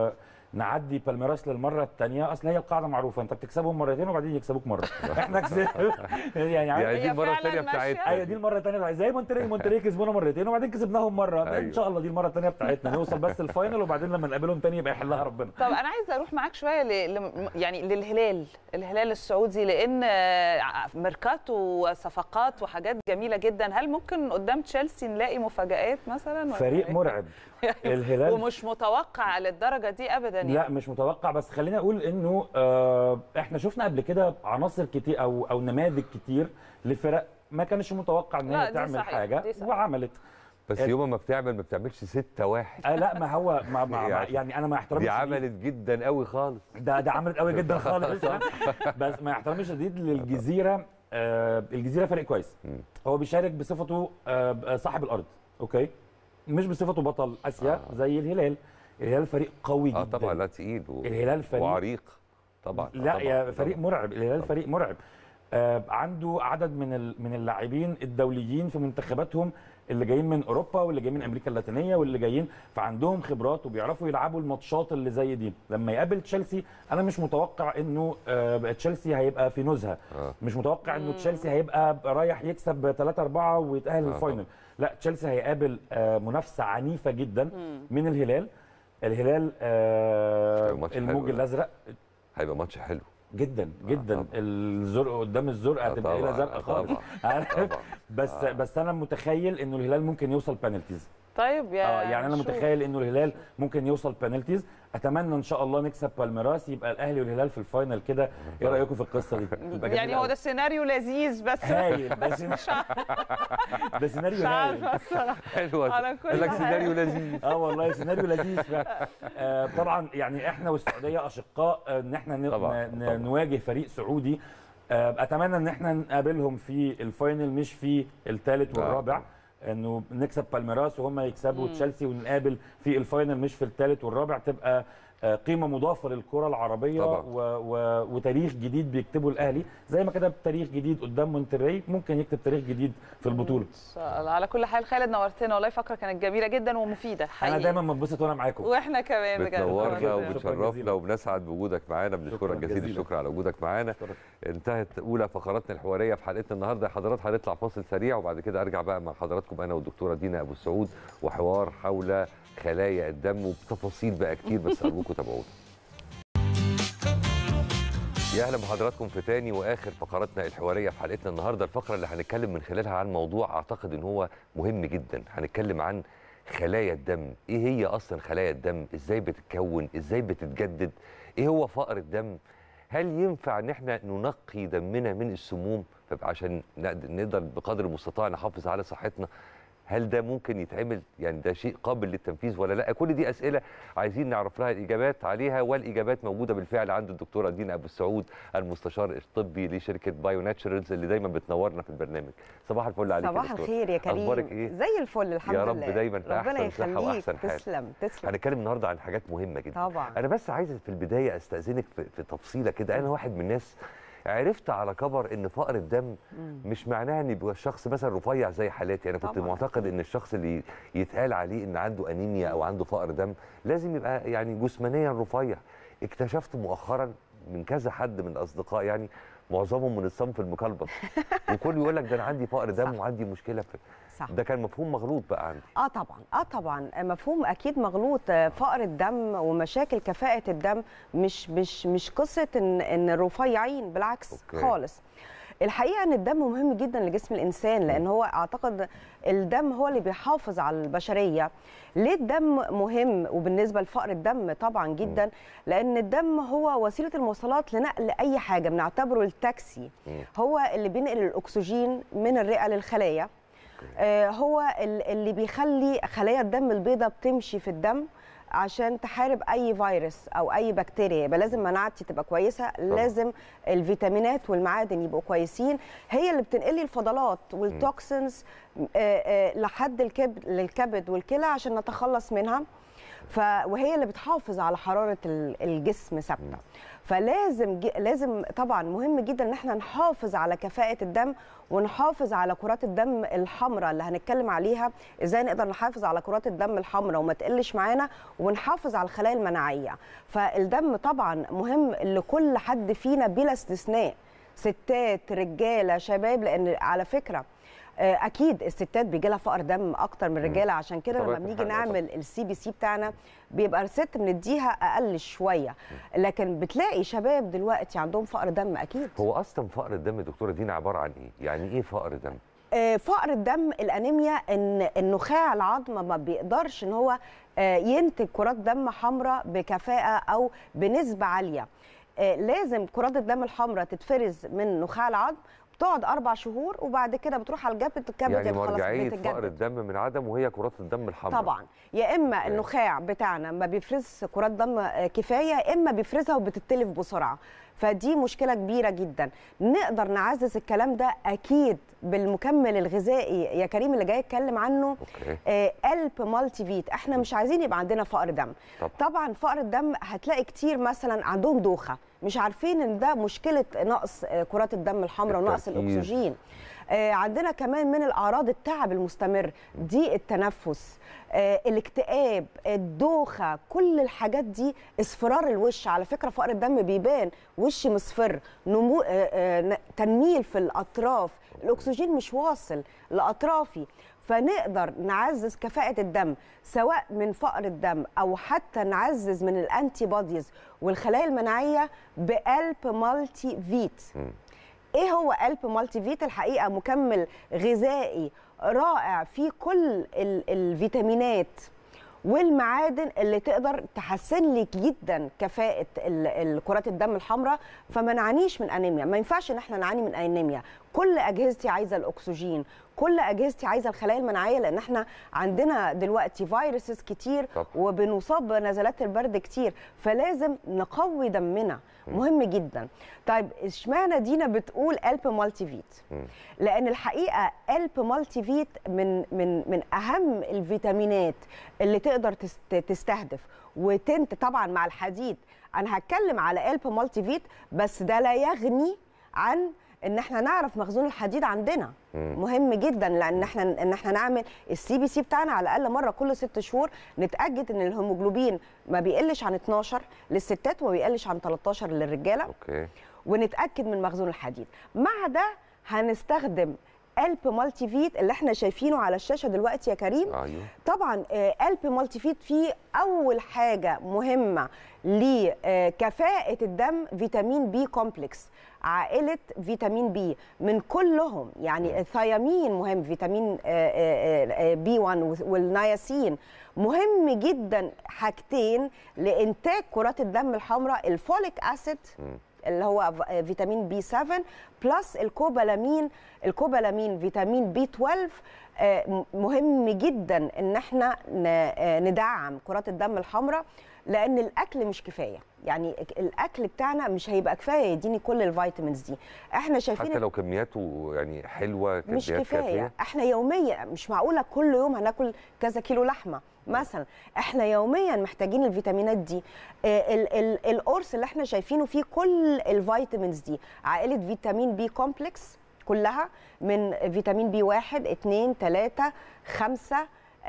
ونعدي بالميراس للمره الثانيه اصل هي القاعده معروفه انت بتكسبهم مرتين وبعدين يكسبوك مره احنا كسبنا يعني عارف- يعني دي هي المره فعلاً الثانيه ماشية. بتاعتنا ايوه دي المره الثانيه زي مونتري مونتري كسبونا مرتين وبعدين كسبناهم مره أيوة. ان شاء الله دي المره الثانيه بتاعتنا نوصل بس الفاينل وبعدين لما نقابلهم تاني يبقى يحلها ربنا طب انا عايزه اروح معاك شويه ل... ل... يعني للهلال الهلال السعودي لان آه، ميركاتو وصفقات وحاجات جميله جدا هل ممكن قدام تشيلسي نلاقي مفاجآت مثلا ولا فريق إيه؟ مرعب الهلال ومش متوقع للدرجه دي ابدا يعني. لا مش متوقع بس خليني اقول انه آه احنا شفنا قبل كده عناصر كتير او او نماذج كتير لفرق ما كانش متوقع ان لا، هي دي تعمل صحيح، حاجه دي صحيح. وعملت بس يوم ما بتعمل ما بتعملش ستة واحد آه لا ما هو ما ما يعني- يعني, يعني انا مع احترامي دي الشديد- عملت جدا قوي خالص ده ده عملت قوي جدا خالص بس مع احترامي الشديد للجزيره آه الجزيره فريق كويس هو بيشارك بصفته آه صاحب الارض اوكي مش بصفته بطل اسيا آه. زي الهلال الهلال فريق قوي جدا اه طبعا لا تقيل و... الهلال فريق- وعريق طبعا لا طبعا. يا فريق طبعاً. مرعب الهلال طبعاً. فريق مرعب آه عنده عدد من ال- من اللاعبين الدوليين في منتخباتهم اللي جايين من اوروبا واللي جايين من امريكا اللاتينيه واللي جايين فعندهم خبرات وبيعرفوا يلعبوا الماتشات اللي زي دي لما يقابل تشيلسي انا مش متوقع انه آه تشيلسي هيبقى في نزهه آه. مش متوقع انه تشيلسي هيبقى رايح يكسب 3 4 ويتاهل آه، للفاينل لا تشيلسي هيقابل آه منافسه عنيفه جدا من الهلال الهلال آه هيبقى ماتش حلو الموج ده. الازرق هيبقى ماتش حلو جدا جدا طبعاً. الزرق قدام الزرقاء آه، هتبقى الى طبعاً، زرقاء آه، خالص طبعاً، عارف طبعاً. بس آه. بس انا متخيل انه الهلال ممكن يوصل بنالتيز طيب يا اه يعني انا نشوف. متخيل انه الهلال ممكن يوصل بنالتيز اتمنى ان شاء الله نكسب بالميراس يبقى الاهلي والهلال في الفاينل كده ايه رايكم في القصه دي تبقى يعني جميلة هو أوي. ده سيناريو لذيذ بس هايل بس ده مش عارفة- ده سيناريو مش هايل عارفه الصراحه حلوة على كل قال لك حال. سيناريو لذيذ اه والله سيناريو لذيذ فعلا آه طبعا يعني احنا والسعوديه اشقاء آه، ان احنا ن- طبعاً، ن- طبعاً. نواجه فريق سعودي آه اتمنى ان احنا نقابلهم في الفاينل مش في الثالث نعم. والرابع انه نكسب بالميراس وهم يكسبوا تشيلسي ونقابل في الفاينل مش في الثالث والرابع تبقى آه، قيمه مضافه للكره العربيه طبعاً. و و وتاريخ جديد بيكتبه الاهلي زي ما كتب تاريخ جديد قدام مونتري ممكن يكتب تاريخ جديد في البطوله إن شاء الله. على كل حال خالد نورتنا والله فقره كانت جميله جدا ومفيده حقيقي انا دايما بنبسط وانا معاكم واحنا كمان بجد بتنورنا شكراً وبتشرفنا جزيلاً. وبنسعد بوجودك معانا بنشكرك شكراً جزيل جزيلاً. الشكر على وجودك معانا شكراً. انتهت اولى فقراتنا الحواريه في حلقتنا النهارده يا حضرات هنطلع فاصل سريع وبعد كده ارجع بقى مع حضراتكم انا والدكتوره دينا ابو السعود وحوار حول خلايا الدم وبتفاصيل بقى كتير بس ارجوكم تابعونا يا اهلا بحضراتكم في تاني واخر فقراتنا الحواريه في حلقتنا النهارده الفقره اللي هنتكلم من خلالها عن موضوع اعتقد ان هو مهم جدا هنتكلم عن خلايا الدم ايه هي اصلا خلايا الدم ازاي بتتكون ازاي بتتجدد ايه هو فقر الدم هل ينفع ان احنا ننقي دمنا من السموم فبقى عشان نقد- نقدر بقدر المستطاع نحافظ على صحتنا هل ده ممكن يتعمل يعني ده شيء قابل للتنفيذ ولا لا كل دي اسئله عايزين نعرف لها الاجابات عليها والاجابات موجوده بالفعل عند الدكتوره دينا ابو السعود المستشار الطبي لشركه بايو ناتشرالز اللي دايما بتنورنا في البرنامج صباح الفل عليك يا صباح دكتورة. الخير يا كريم اخبارك ايه زي الفل الحمد يا رب لله دايما في ربنا أحسن صحة يخليك وأحسن حال. تسلم تسلم هنتكلم النهارده عن حاجات مهمه جدا طبعا انا بس عايز في البدايه استاذنك في, في تفصيله كده انا واحد من الناس عرفت على كبر ان فقر الدم مش معناها ان يبقى الشخص مثلا رفيع زي حالاتي انا كنت طبعاً. معتقد ان الشخص اللي يتقال عليه ان عنده انيميا او عنده فقر دم لازم يبقى يعني جسمانيا رفيع اكتشفت مؤخرا من كذا حد من الاصدقاء يعني معظمهم من الصنف المكلبط وكل يقول لك ده انا عندي فقر دم صح. وعندي مشكله في صح ده كان مفهوم مغلوط بقى عندي اه طبعا اه طبعا مفهوم اكيد مغلوط آه، فقر الدم ومشاكل كفاءه الدم مش مش مش قصه ان ان رفيعين بالعكس أوكي. خالص الحقيقه ان الدم مهم جدا لجسم الانسان لان هو اعتقد الدم هو اللي بيحافظ على البشريه ليه الدم مهم وبالنسبه لفقر الدم طبعا جدا لان الدم هو وسيله المواصلات لنقل اي حاجه بنعتبره التاكسي مم. هو اللي بينقل الاكسجين من الرئه للخلايا آه، هو ال- اللي بيخلي خلايا الدم البيضاء بتمشي في الدم عشان تحارب اي فيروس او اي بكتيريا يبقى لازم مناعتي تبقى كويسه لازم الفيتامينات والمعادن يبقوا كويسين هي اللي بتنقلي الفضلات والتوكسينز آه، آه، لحد الكبد للكبد والكلى عشان نتخلص منها ف وهي اللي بتحافظ على حراره ال- الجسم ثابته فلازم ج... لازم طبعا مهم جدا ان احنا نحافظ على كفاءه الدم ونحافظ على كرات الدم الحمراء اللي هنتكلم عليها ازاي نقدر نحافظ على كرات الدم الحمراء وما تقلش معانا ونحافظ على الخلايا المناعيه فالدم طبعا مهم لكل حد فينا بلا استثناء ستات رجاله شباب لان على فكره آه، اكيد الستات بيجي لها فقر دم اكتر من الرجاله عشان كده طبيعة لما بنيجي الحال، آه، نعمل السي بي سي بتاعنا بيبقى الست بنديها اقل شويه لكن بتلاقي شباب دلوقتي عندهم فقر دم اكيد هو اصلا فقر الدم يا دكتوره دينا عباره عن ايه يعني ايه فقر دم آه، فقر الدم الانيميا ان النخاع العظم ما بيقدرش ان هو آه، ينتج كرات دم حمراء بكفاءه او بنسبه عاليه آه، لازم كرات الدم الحمراء تتفرز من نخاع العظم بتقعد اربع شهور وبعد كده بتروح على الجبهه الكبد يعني خلاص مرجعيه بتتجدد. فقر الدم من عدم وهي كرات الدم الحمراء طبعا يا اما النخاع بتاعنا ما بيفرز كرات دم آه، كفايه يا اما بيفرزها وبتتلف بسرعه فدي مشكله كبيره جدا نقدر نعزز الكلام ده اكيد بالمكمل الغذائي يا كريم اللي جاي اتكلم عنه اوكي آه، قلب مالتي فيت احنا مش عايزين يبقى عندنا فقر دم طبعا. طبعا فقر الدم هتلاقي كتير مثلا عندهم دوخه مش عارفين ان ده مشكله نقص آه، كرات الدم الحمراء ونقص التركيز. الاكسجين آه، عندنا كمان من الاعراض التعب المستمر ضيق التنفس آه، الاكتئاب الدوخه كل الحاجات دي اصفرار الوش على فكره فقر الدم بيبان وش مصفر نمو آه، آه، ن- تنميل في الاطراف الاكسجين مش واصل لاطرافي فنقدر نعزز كفاءة الدم سواء من فقر الدم أو حتى نعزز من الأنتي بوديز والخلايا المناعية بقلب مالتي فيت ايه هو قلب مالتي فيت الحقيقه مكمل غذائي رائع فيه كل ال- الفيتامينات والمعادن اللي تقدر تحسن لي جدا كفاءه ال- ال- كرات الدم الحمراء فما نعانيش من انيميا ما ينفعش ان احنا نعاني من انيميا كل اجهزتي عايزه الاكسجين كل اجهزتي عايزه الخلايا المناعيه لان احنا عندنا دلوقتي فيروسز كتير طبعا. وبنصاب بنزلات البرد كتير فلازم نقوي دمنا مهم جدا طيب اشمعنى دينا بتقول قلب مالتي فيت لان الحقيقه قلب مالتي فيت من من من اهم الفيتامينات اللي تقدر تست- تستهدف وتنت طبعا مع الحديد انا هتكلم على قلب مالتي فيت بس ده لا يغني عن ان احنا نعرف مخزون الحديد عندنا مهم جدا لان احنا ان احنا نعمل السي بي سي بتاعنا على الاقل مره كل ست شهور نتاكد ان الهيموجلوبين ما بيقلش عن 12 للستات وما بيقلش عن 13 للرجاله اوكي ونتاكد من مخزون الحديد مع ده هنستخدم قلب مالتي فيت اللي احنا شايفينه على الشاشه دلوقتي يا كريم ايوه طبعا آه، قلب مالتي فيت فيه اول حاجه مهمه لكفاءه الدم فيتامين بي كومبلكس عائله فيتامين بي من كلهم يعني الثيامين مهم فيتامين بي 1 والنياسين مهم جدا حاجتين لانتاج كرات الدم الحمراء الفوليك اسيد اللي هو ف- فيتامين بي 7 بلس الكوبالامين الكوبالامين فيتامين بي 12 آه، م- مهم جدا ان احنا ن- آه، ندعم كرات الدم الحمراء لان الاكل مش كفايه يعني ك- الاكل بتاعنا مش هيبقى كفايه يديني كل الفيتامينز دي احنا شايفين حتى لو كمياته يعني حلوه مش كميات كفايه كافيه احنا يوميا مش معقوله كل يوم هناكل كذا كيلو لحمه مثلا احنا يوميا محتاجين الفيتامينات دي آه، ال- ال- القرص اللي احنا شايفينه فيه كل الفيتامينز دي عائله فيتامين بي كومبلكس كلها من فيتامين بي 1 2 3 5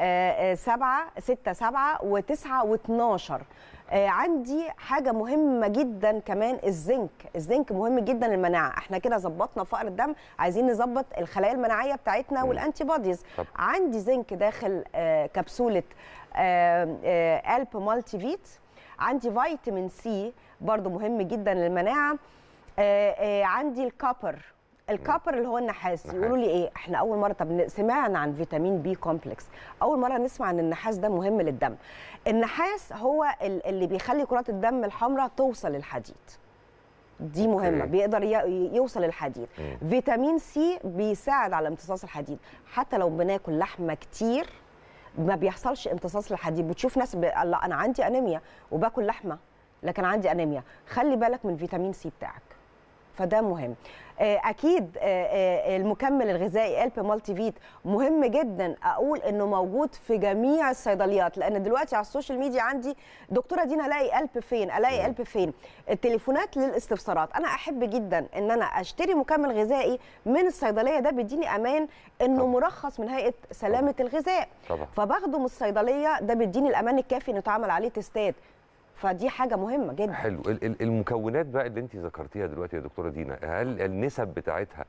7 6 7 و9 و12 عندي حاجه مهمه جدا كمان الزنك الزنك مهم جدا للمناعه احنا كده ظبطنا فقر الدم عايزين نظبط الخلايا المناعيه بتاعتنا والانتي بوديز طب. عندي زنك داخل آه، كبسوله آه، آه، الب مالتي فيت عندي فيتامين سي برضو مهم جدا للمناعه آه، آه، عندي الكابر الكابر اللي هو النحاس نحاس. يقولوا لي ايه احنا اول مره طب ن- سمعنا عن فيتامين بي كومبلكس اول مره نسمع ان النحاس ده مهم للدم النحاس هو ال- اللي بيخلي كرات الدم الحمراء توصل للحديد دي مهمه أوكي. بيقدر ي- يوصل الحديد فيتامين سي بيساعد على امتصاص الحديد حتى لو بناكل لحمه كتير ما بيحصلش امتصاص للحديد بتشوف ناس ب... لا انا عندي انيميا وباكل لحمه لكن عندي انيميا خلي بالك من فيتامين سي بتاعك فده مهم آه، اكيد آه، آه، المكمل الغذائي الب مالتي فيت مهم جدا اقول انه موجود في جميع الصيدليات لان دلوقتي على السوشيال ميديا عندي دكتوره دينا الاقي الب فين الاقي الب فين التليفونات للاستفسارات انا احب جدا ان انا اشتري مكمل غذائي من الصيدليه ده بيديني امان انه طبعا. مرخص من هيئه سلامه الغذاء طبعا فباخده من الصيدليه ده بيديني الامان الكافي انه يتعمل عليه تيستات فدي حاجه مهمه جدا حلو ال- ال- المكونات بقى اللي انت ذكرتيها دلوقتي يا دكتوره دينا هل النسب بتاعتها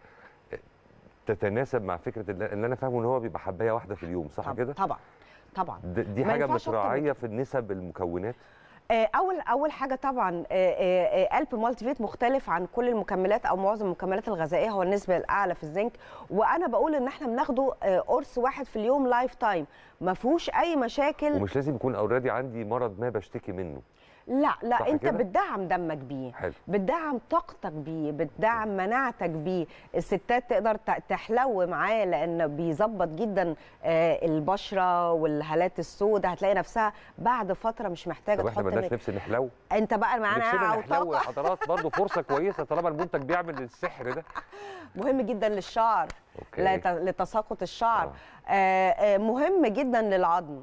تتناسب مع فكره اللي اللي انا فاهمه ان هو بيبقى حبايه واحده في اليوم صح طب- كده طبعا طبعا د- دي ما حاجه ينفعش أكتر من متراعيه في النسب المكونات آه، اول اول حاجه طبعا آه، آه، آه، قلب مالتي فيت مختلف عن كل المكملات او معظم المكملات الغذائيه هو النسبه الاعلى في الزنك وانا بقول ان احنا بناخده آه، قرص واحد في اليوم لايف تايم ما فيهوش اي مشاكل ومش لازم يكون اوريدي عندي مرض ما بشتكي منه لا لا صح انت كده؟ بتدعم دمك بيه حلو بتدعم طاقتك بيه بتدعم مناعتك بيه الستات تقدر ت- تحلو معاه لان بيظبط جدا آه، البشره والهالات السوداء هتلاقي نفسها بعد فتره مش محتاجه طب احنا تحط مالناش إنك- نفس نحلو انت بقى معانا نفسنا او نحلو يا طاقه حضرات برضه فرصه كويسه طالما المنتج بيعمل السحر ده مهم جدا للشعر اوكي لت- لتساقط الشعر آه. آه، آه، مهم جدا للعظم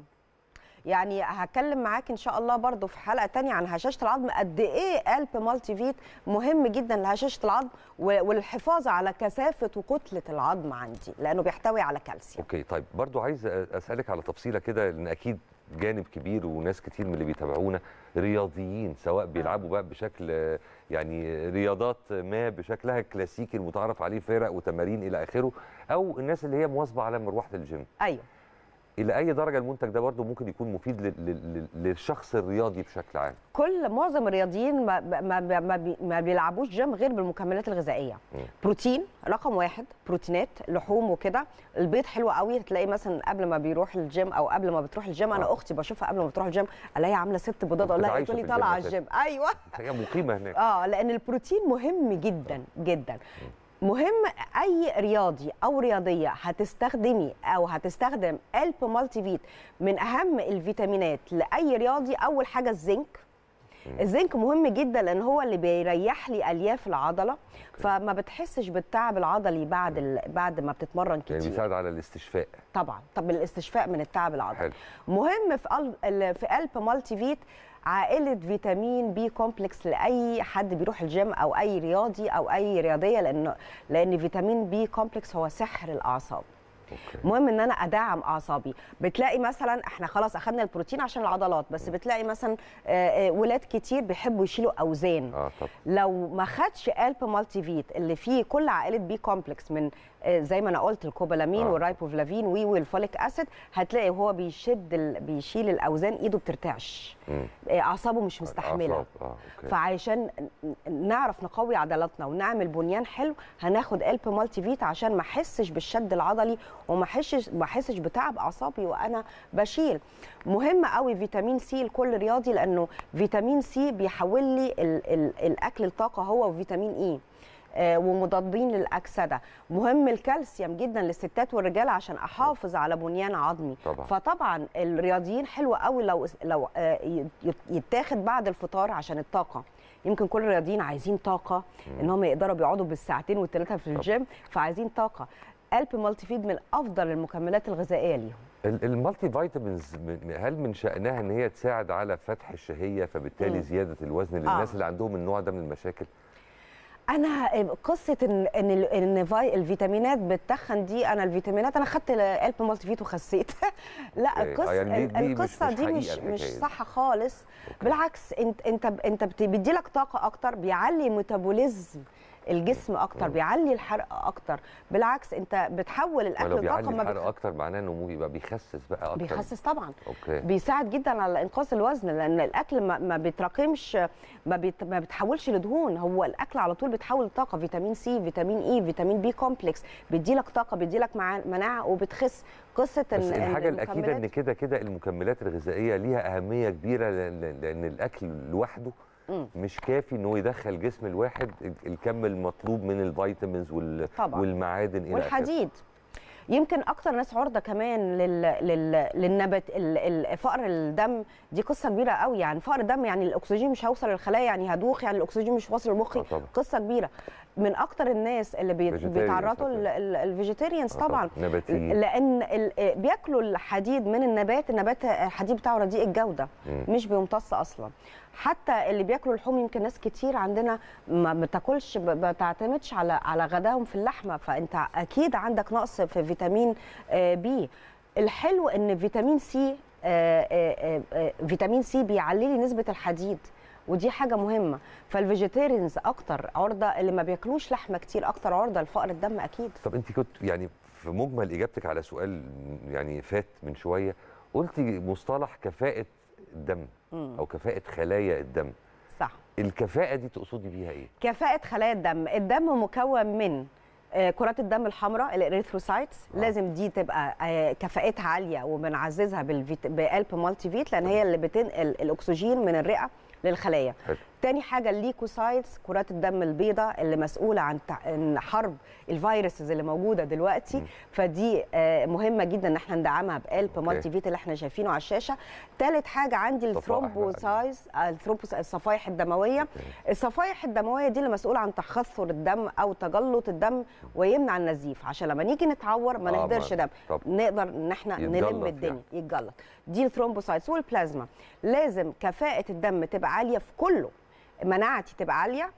يعني هتكلم معاك ان شاء الله برضو في حلقه تانية عن هشاشه العظم قد ايه قلب مالتي فيت مهم جدا لهشاشه العظم و- والحفاظ على كثافه وكتله العظم عندي لانه بيحتوي على كالسيوم اوكي طيب برضو عايز اسالك على تفصيله كده لان اكيد جانب كبير وناس كتير من اللي بيتابعونا رياضيين سواء بيلعبوا بقى بشكل آه، يعني رياضات ما بشكلها الكلاسيكي المتعارف عليه فرق وتمارين الى اخره او الناس اللي هي مواظبه على مروحه الجيم ايوه الى اي درجه المنتج ده برضو ممكن يكون مفيد لل- لل- للشخص الرياضي بشكل عام كل معظم الرياضيين ما, ما, ما, ما, بي- ما بيلعبوش جيم غير بالمكملات الغذائيه مم. بروتين رقم واحد بروتينات لحوم وكده البيض حلو قوي تلاقي مثلا قبل ما بيروح الجيم او قبل ما بتروح الجيم انا آه. اختي بشوفها قبل ما بتروح الجيم الاقيها عامله ست بيضات اقول لها عايشة إيه؟ تقول لي في طالعه الجيم الجيم ايوه هي مقيمه هناك اه لان البروتين مهم جدا جدا مهم اي رياضي او رياضيه هتستخدمي او هتستخدم الب مالتي فيت من اهم الفيتامينات لاي رياضي اول حاجه الزنك الزنك مهم جدا لان هو اللي بيريح لي الياف العضله فما بتحسش بالتعب العضلي بعد ال... بعد ما بتتمرن يعني كتير بيساعد على الاستشفاء طبعا طب الاستشفاء من التعب العضلي حلو مهم في قلب ال- في قلب مالتي فيت عائله فيتامين بي كومبلكس لاي حد بيروح الجيم او اي رياضي او اي رياضيه لان لان فيتامين بي كومبلكس هو سحر الاعصاب اوكي مهم ان انا ادعم اعصابي بتلاقي مثلا احنا خلاص اخدنا البروتين عشان العضلات بس بتلاقي مثلا آه، آه، ولاد كتير بيحبوا يشيلوا اوزان اه طب لو ما خدش الب مالتي فيت اللي فيه كل عائله بي كومبلكس من آه، زي ما انا قلت الكوبالامين آه. والرايبوفلافين وي والفوليك اسيد هتلاقي وهو بيشد ال... بيشيل الاوزان ايده بترتعش مم. آه، اعصابه مش مستحمله أعصاب. اه اوكي فعشان ن- نعرف نقوي عضلاتنا ونعمل بنيان حلو هناخد الب مالتي فيت عشان ما احسش بالشد العضلي وما احسش ما احسش بتعب اعصابي وانا بشيل مهم قوي فيتامين سي لكل رياضي لانه فيتامين سي بيحول لي ال ال الاكل لطاقه هو وفيتامين اي آه، ومضادين للاكسده مهم الكالسيوم جدا للستات والرجال عشان احافظ على بنيان عظمي طبعا. فطبعا الرياضيين حلو قوي لو لو آه، ي- يتاخد بعد الفطار عشان الطاقه يمكن كل الرياضيين عايزين طاقه ان هم يقدروا بيقعدوا بالساعتين والثلاثه في الجيم فعايزين طاقه قلب مالتي فيد من افضل المكملات الغذائيه ليهم ال- المالتي فيتامينز من- هل من شأنها ان هي تساعد على فتح الشهية فبالتالي مم. زيادة الوزن آه. للناس اللي عندهم النوع ده من المشاكل؟ انا قصه ان ان ال- ان في- الفيتامينات بتخن دي انا الفيتامينات انا خدت قلب مالتي فيت وخسيت لا أوكي. آه، القصه يعني دي- دي مش- القصه مش دي حقيقة مش الحكاية مش دي. صح خالص بالعكس انت انت انت بت- بيديلك طاقه اكتر بيعلي ميتابوليزم الجسم اكتر مم. بيعلي الحرق اكتر بالعكس انت بتحول الاكل ولو لطاقه بيعلي ما الحرق بتخ... اكتر معناه انه يبقى بيخسس بقى اكتر بيخسس طبعا اوكي بيساعد جدا على انقاص الوزن لان الاكل ما, ما بيتراكمش ما, بيت ما بيتحولش لدهون هو الاكل على طول بيتحول لطاقه فيتامين سي فيتامين اي فيتامين بي كومبلكس بيديلك طاقه بيديلك مع- مناعه وبتخس قصه بس إن- إن الحاجة الأكيدة إن المكملات- كده كده المكملات الغذائية ليها أهمية كبيرة لأن, لأن الأكل لوحده مم. مش كافي إن هو يدخل جسم الواحد الكم المطلوب من الفيتامينز وال... طبعا. والمعادن إلى آخره. والحديد يمكن اكتر ناس عرضه كمان لل... لل... للنبات ال... ال... فقر الدم دي قصه كبيره قوي يعني فقر الدم يعني الاكسجين مش هيوصل للخلايا يعني هدوخ يعني الاكسجين مش واصل لمخي آه طبعا. قصه كبيره من اكتر الناس اللي بي... Vegetarians بيتعرضوا مثلاً. الفيجيتيريانز آه طبعا نباتيين لان ال- بياكلوا الحديد من النبات النبات الحديد بتاعه رديء الجوده مم. مش بيمتص اصلا حتى اللي بياكلوا اللحوم يمكن ناس كتير عندنا ما بتاكلش ب- ما بتعتمدش على على غداهم في اللحمه فانت اكيد عندك نقص في فيتامين آه، بي الحلو ان فيتامين سي آه، آه، آه، فيتامين سي بيعلي لي نسبه الحديد ودي حاجه مهمه فالفيجيتيريانز اكتر عرضه اللي ما بياكلوش لحمه كتير اكتر عرضه لفقر الدم اكيد طب أنت كنت يعني في مجمل إجابتك على سؤال يعني فات من شوية قلتي مصطلح كفاءة الدم مم. أو كفاءة خلايا الدم صح الكفاءة دي تقصدي بيها إيه؟ كفاءة خلايا الدم الدم مكون من آه، كرات الدم الحمراء الاريثروسايتس آه. لازم دي تبقى آه، كفاءتها عاليه وبنعززها بالفيت... بقلب مالتي فيت لان هي اللي بتنقل الاكسجين من الرئه للخلايا حلو. تاني حاجه الليكوسايتس كرات الدم البيضاء اللي مسؤوله عن تع- عن حرب الفيروسز اللي موجوده دلوقتي فدي آه، مهمه جدا ان احنا ندعمها بقلب أوكي. مالتي فيت اللي احنا شايفينه على الشاشه تالت حاجه عندي صفائح بقى. الثرومبوسايز الثرومبوس الصفائح الدمويه الصفائح الدمويه دي اللي مسؤوله عن تخثر الدم او تجلط الدم ويمنع النزيف عشان لما نيجي نتعور ما آه، نهدرش ما- دم طب. نقدر ان احنا يتجلط نلم الدنيا يعني. يتجلط دي الثرومبوسايتس والبلازما لازم كفاءه الدم تبقى عاليه في كله مناعتي تبقى عاليه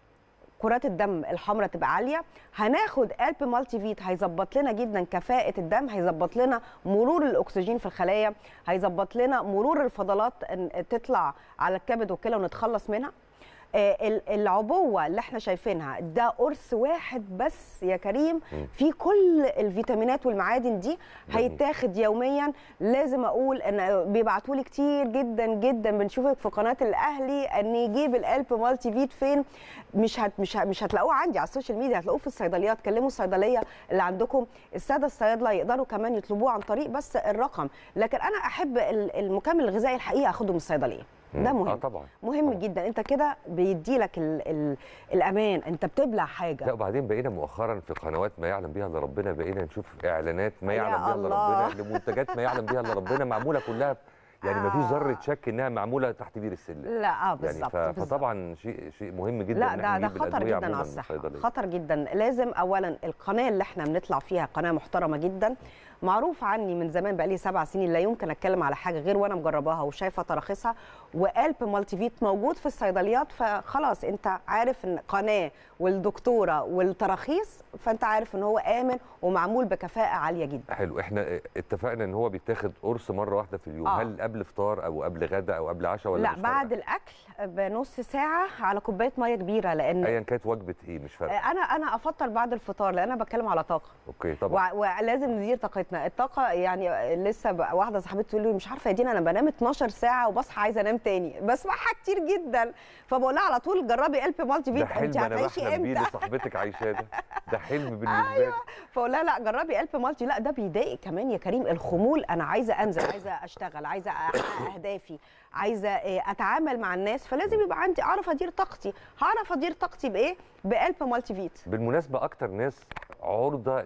كرات الدم الحمراء تبقى عاليه هناخد قلب مالتي فيت هيظبط لنا جدا كفاءه الدم هيظبط لنا مرور الاكسجين في الخلايا هيظبط لنا مرور الفضلات إن تطلع على الكبد والكلى ونتخلص منها آه، ال- العبوه اللي احنا شايفينها ده قرص واحد بس يا كريم في كل الفيتامينات والمعادن دي جميل. هيتاخد يوميا لازم اقول ان بيبعتوا لي كتير جدا جدا بنشوفك في قناه الاهلي ان يجيب القلب مالتي فيت فين مش هت مش هت مش هتلاقوه عندي على السوشيال ميديا هتلاقوه في الصيدليات كلموا الصيدليه اللي عندكم الساده الصيادله يقدروا كمان يطلبوه عن طريق بس الرقم لكن انا احب ال- المكمل الغذائي الحقيقه اخده من الصيدليه ده مم. مهم اه طبعا مهم طبعاً. جدا انت كده بيدي لك ال ال الامان انت بتبلع لا حاجه وبعدين بقينا مؤخرا في قنوات ما يعلم بها الا ربنا بقينا نشوف اعلانات ما يا يعلم بها الا الله. ربنا لمنتجات ما يعلم بها الا ربنا معموله كلها يعني ما فيش ذره شك انها معموله تحت بير السلم لا اه يعني بالظبط ف- بالظبط. فطبعا شيء شيء مهم جدا لا إن ده إحنا ده نجيب خطر الأدوية جدا عموماً على من الصحه الصيدلية. خطر جدا لازم اولا القناه اللي احنا بنطلع فيها قناه محترمه جدا معروف عني من زمان بقالي سبع سنين لا يمكن اتكلم على حاجه غير وانا مجرباها وشايفه تراخيصها وقلب مالتي فيت موجود في الصيدليات فخلاص انت عارف ان قناه والدكتوره والتراخيص فانت عارف ان هو امن ومعمول بكفاءه عاليه جدا حلو احنا اتفقنا ان هو بيتاخد قرص مره واحده في اليوم آه. هل قبل فطار او قبل غدا او قبل عشاء ولا لا مش بعد فارقة؟ الاكل بنص ساعه على كوبايه ميه كبيره لان ايا كانت وجبه ايه مش فارقه انا انا افضل بعد الفطار لان انا بتكلم على طاقه اوكي طبعا وع- ولازم ندير طاقتنا الطاقه يعني لسه بقى واحده صاحبتي تقول لي مش عارفه يا دينا انا بنام 12 ساعه وبصحى عايزه انام تاني بسمعها كتير جدا فبقول لها على طول جربي قلب مالتي ده فيت حلم انت انا هتعيشي بحلم بيه امتى اللي صاحبتك عايشاه ده ده حلم بالنسبه لي فاقول لها لا جربي قلب مالتي لا ده بيضايق كمان يا كريم الخمول انا عايزه انزل عايزه اشتغل عايزه احقق اهدافي عايزه إيه، اتعامل مع الناس فلازم يبقى عندي اعرف ادير طاقتي هعرف ادير طاقتي بايه بقلب مالتي فيت بالمناسبه اكتر ناس عرضه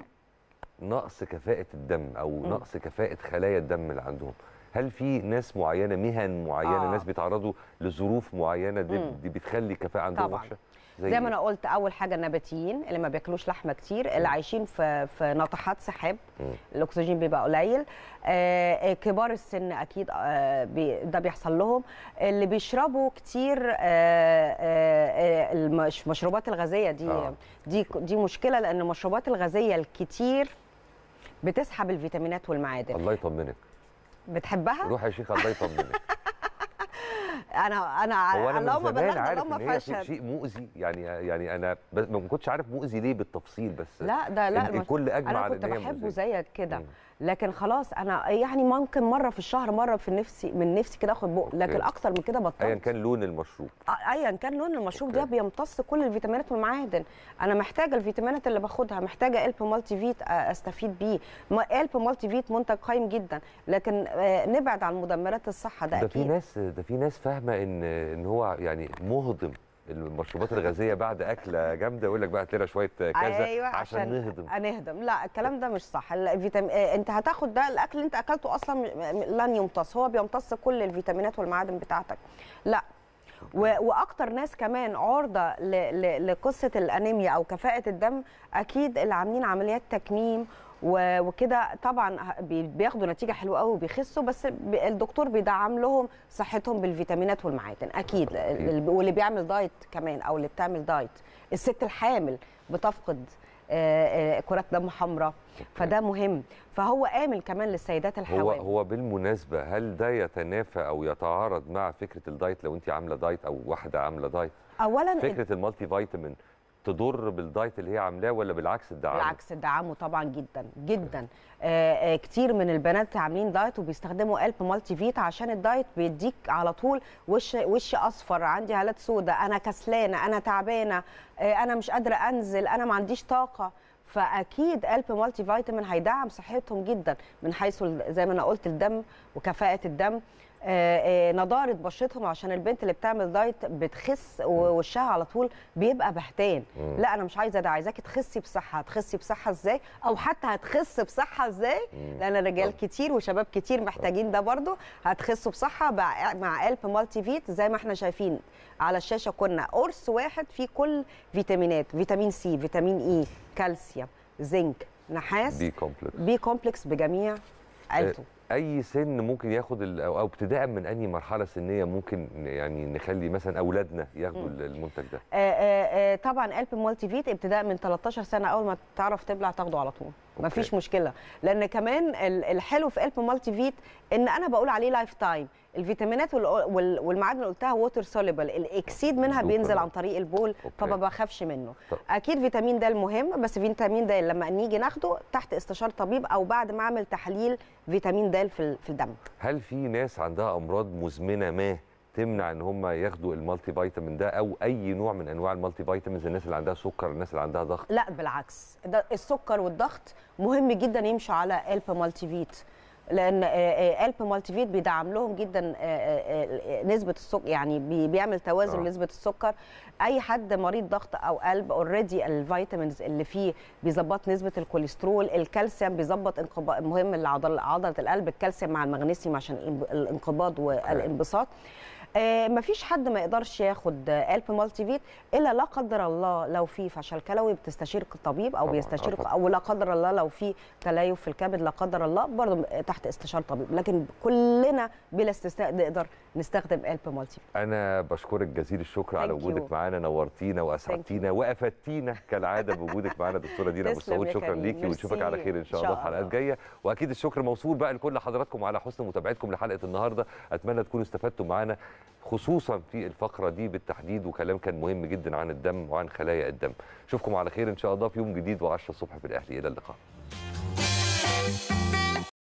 لنقص كفاءه الدم او نقص كفاءه خلايا الدم اللي عندهم هل في ناس معينه مهن معينه آه. ناس بيتعرضوا لظروف معينه دي, مم. دي بتخلي كفاءه عندهم طبعاً. وحشه زي ما إيه؟ انا قلت اول حاجه النباتيين اللي ما بياكلوش لحمه كتير اللي عايشين في في ناطحات سحاب مم. الاكسجين بيبقى قليل آه آه، كبار السن اكيد آه بي ده بيحصل لهم اللي بيشربوا كتير آه آه المش- المشروبات الغازيه دي آه. دي دي مشكله لان المشروبات الغازيه الكتير بتسحب الفيتامينات والمعادن الله يطمنك بتحبها روح يا شيخ الله يطمنك انا انا هو انا اللهم من زمان بلغنا عارف اللهم ان هي شيء, فاشهد شيء مؤذي يعني يعني انا بس ما كنتش عارف مؤذي ليه بالتفصيل بس لا ده لا ال- الكل اجمع انا على كنت ان هي بحبه مؤذية. زيك كده مم. لكن خلاص انا يعني ممكن مره في الشهر مره في نفسي من نفسي كده اخد بق لكن أوكي. اكتر من كده بطلت ايا كان لون المشروب آه، ايا كان لون المشروب ده أوكي. بيمتص كل الفيتامينات والمعادن انا محتاجه الفيتامينات اللي باخدها محتاجه قلب مالتي فيت آه، استفيد بيه ما- قلب مالتي فيت منتج قيم جدا لكن آه، نبعد عن مدمرات الصحه ده, ده في اكيد ناس ده في ناس فاهمه ان ان هو يعني مهضم المشروبات الغازيه بعد اكله جامده يقول لك بقى هات لنا شويه كذا ايوه عشان, عشان نهضم نهضم لا الكلام ده مش صح الفيتامين آه، انت هتاخد ده الاكل اللي انت اكلته اصلا م- م- لن يمتص هو بيمتص كل الفيتامينات والمعادن بتاعتك لا و- واكتر ناس كمان عرضه ل- ل- لقصه الانيميا او كفاءه الدم اكيد اللي عاملين عمليات تكميم و- وكده طبعا ه- بي- بياخدوا نتيجه حلوه قوي وبيخسوا بس ب- الدكتور بيدعم لهم صحتهم بالفيتامينات والمعادن اكيد أكيد. ال- واللي بيعمل دايت كمان او اللي بتعمل دايت الست الحامل بتفقد آه، آه، كرات دم حمراء فده مهم فهو آمن كمان للسيدات هو الحوامل هو بالمناسبه هل ده يتنافى او يتعارض مع فكره الدايت لو انت عامله دايت او واحده عامله دايت اولا فكره المالتي فيتامين تضر بالدايت اللي هي عاملاه ولا بالعكس تدعمه بالعكس تدعمه طبعا جدا جدا آه آه كتير من البنات عاملين دايت وبيستخدموا قلب مالتي فيت عشان الدايت بيديك على طول وش وش اصفر عندي هالات سوداء انا كسلانه انا تعبانه آه انا مش قادره انزل انا ما عنديش طاقه فاكيد قلب مالتي فيتامين هيدعم صحتهم جدا من حيث ال- زي ما انا قلت الدم وكفاءه الدم آه، آه، نضاره بشرتهم عشان البنت اللي بتعمل دايت بتخس ووشها على طول بيبقى بهتان مم. لا انا مش عايزه ده عايزاكي تخسي بصحه هتخسي بصحه ازاي او حتى هتخس بصحه ازاي مم. لان الرجال طبعا. كتير وشباب كتير محتاجين ده برضو هتخسوا بصحه مع مع قلب مالتي فيت زي ما احنا شايفين على الشاشه كنا قرص واحد فيه كل فيتامينات فيتامين سي فيتامين اي كالسيوم زنك نحاس بي كومبلكس بي كومبلكس بجميع عيلته اي سن ممكن ياخد ال- او أو ابتداء من انهي مرحله سنيه ممكن يعني نخلي مثلا اولادنا ياخدوا مم. المنتج ده آه، آه، آه، طبعا قلب مالتي فيت ابتداء من 13 سنه اول ما تعرف تبلع تاخده على طول أوكي. مفيش مشكله لان كمان ال- الحلو في قلب مالتي فيت ان انا بقول عليه لايف تايم الفيتامينات وال- وال- والمعادن اللي قلتها ووتر سوليبل الاكسيد منها سوبر. بينزل عن طريق البول أوكي. فما بخافش منه طب. اكيد فيتامين د المهم بس فيتامين د لما نيجي ناخده تحت استشاره طبيب او بعد ما اعمل تحليل فيتامين د في ال- في الدم هل في ناس عندها امراض مزمنه ما تمنع ان هم ياخدوا المالتي فيتامين ده او اي نوع من انواع المالتي فيتامينز الناس اللي عندها سكر الناس اللي عندها ضغط لا بالعكس ده السكر والضغط مهم جدا يمشوا على قلب مالتي فيت لان آه، آه، قلب مالتي فيت بيدعم لهم جدا آه، آه، آه، نسبه السكر يعني بي- بيعمل توازن آه. لنسبه السكر اي حد مريض ضغط او قلب اوريدي الفيتامينز اللي فيه بيظبط نسبه الكوليسترول الكالسيوم بيظبط انقباض مهم لعضل عضله القلب الكالسيوم مع المغنيسيوم عشان الانب- الانقباض والانبساط آه، مفيش حد ما يقدرش ياخد آه، قلب مالتي فيت الا لا قدر الله لو في فشل كلوي بتستشير الطبيب او طبعاً، بيستشير آه طبعاً. او لا قدر الله لو في تليف في الكبد لا قدر الله برضه تحت استشاره طبيب لكن كلنا بلا استثناء نقدر نستخدم قلب مالتي فيت انا بشكرك جزيل الشكر على Thank you. وجودك معانا نورتينا واسعدتينا وافدتينا كالعاده بوجودك معانا دكتوره دينا ابو تسلم سعود يا شكرا كريم. ليكي ونشوفك ميرسي. على خير ان شاء إن الله شاء في حلقات الله. جايه واكيد الشكر موصول بقى لكل حضراتكم على حسن متابعتكم لحلقه النهارده اتمنى تكونوا استفدتوا معانا خصوصا في الفقره دي بالتحديد وكلام كان مهم جدا عن الدم وعن خلايا الدم اشوفكم على خير ان شاء الله في يوم جديد و10 الصبح في الاهلي الى اللقاء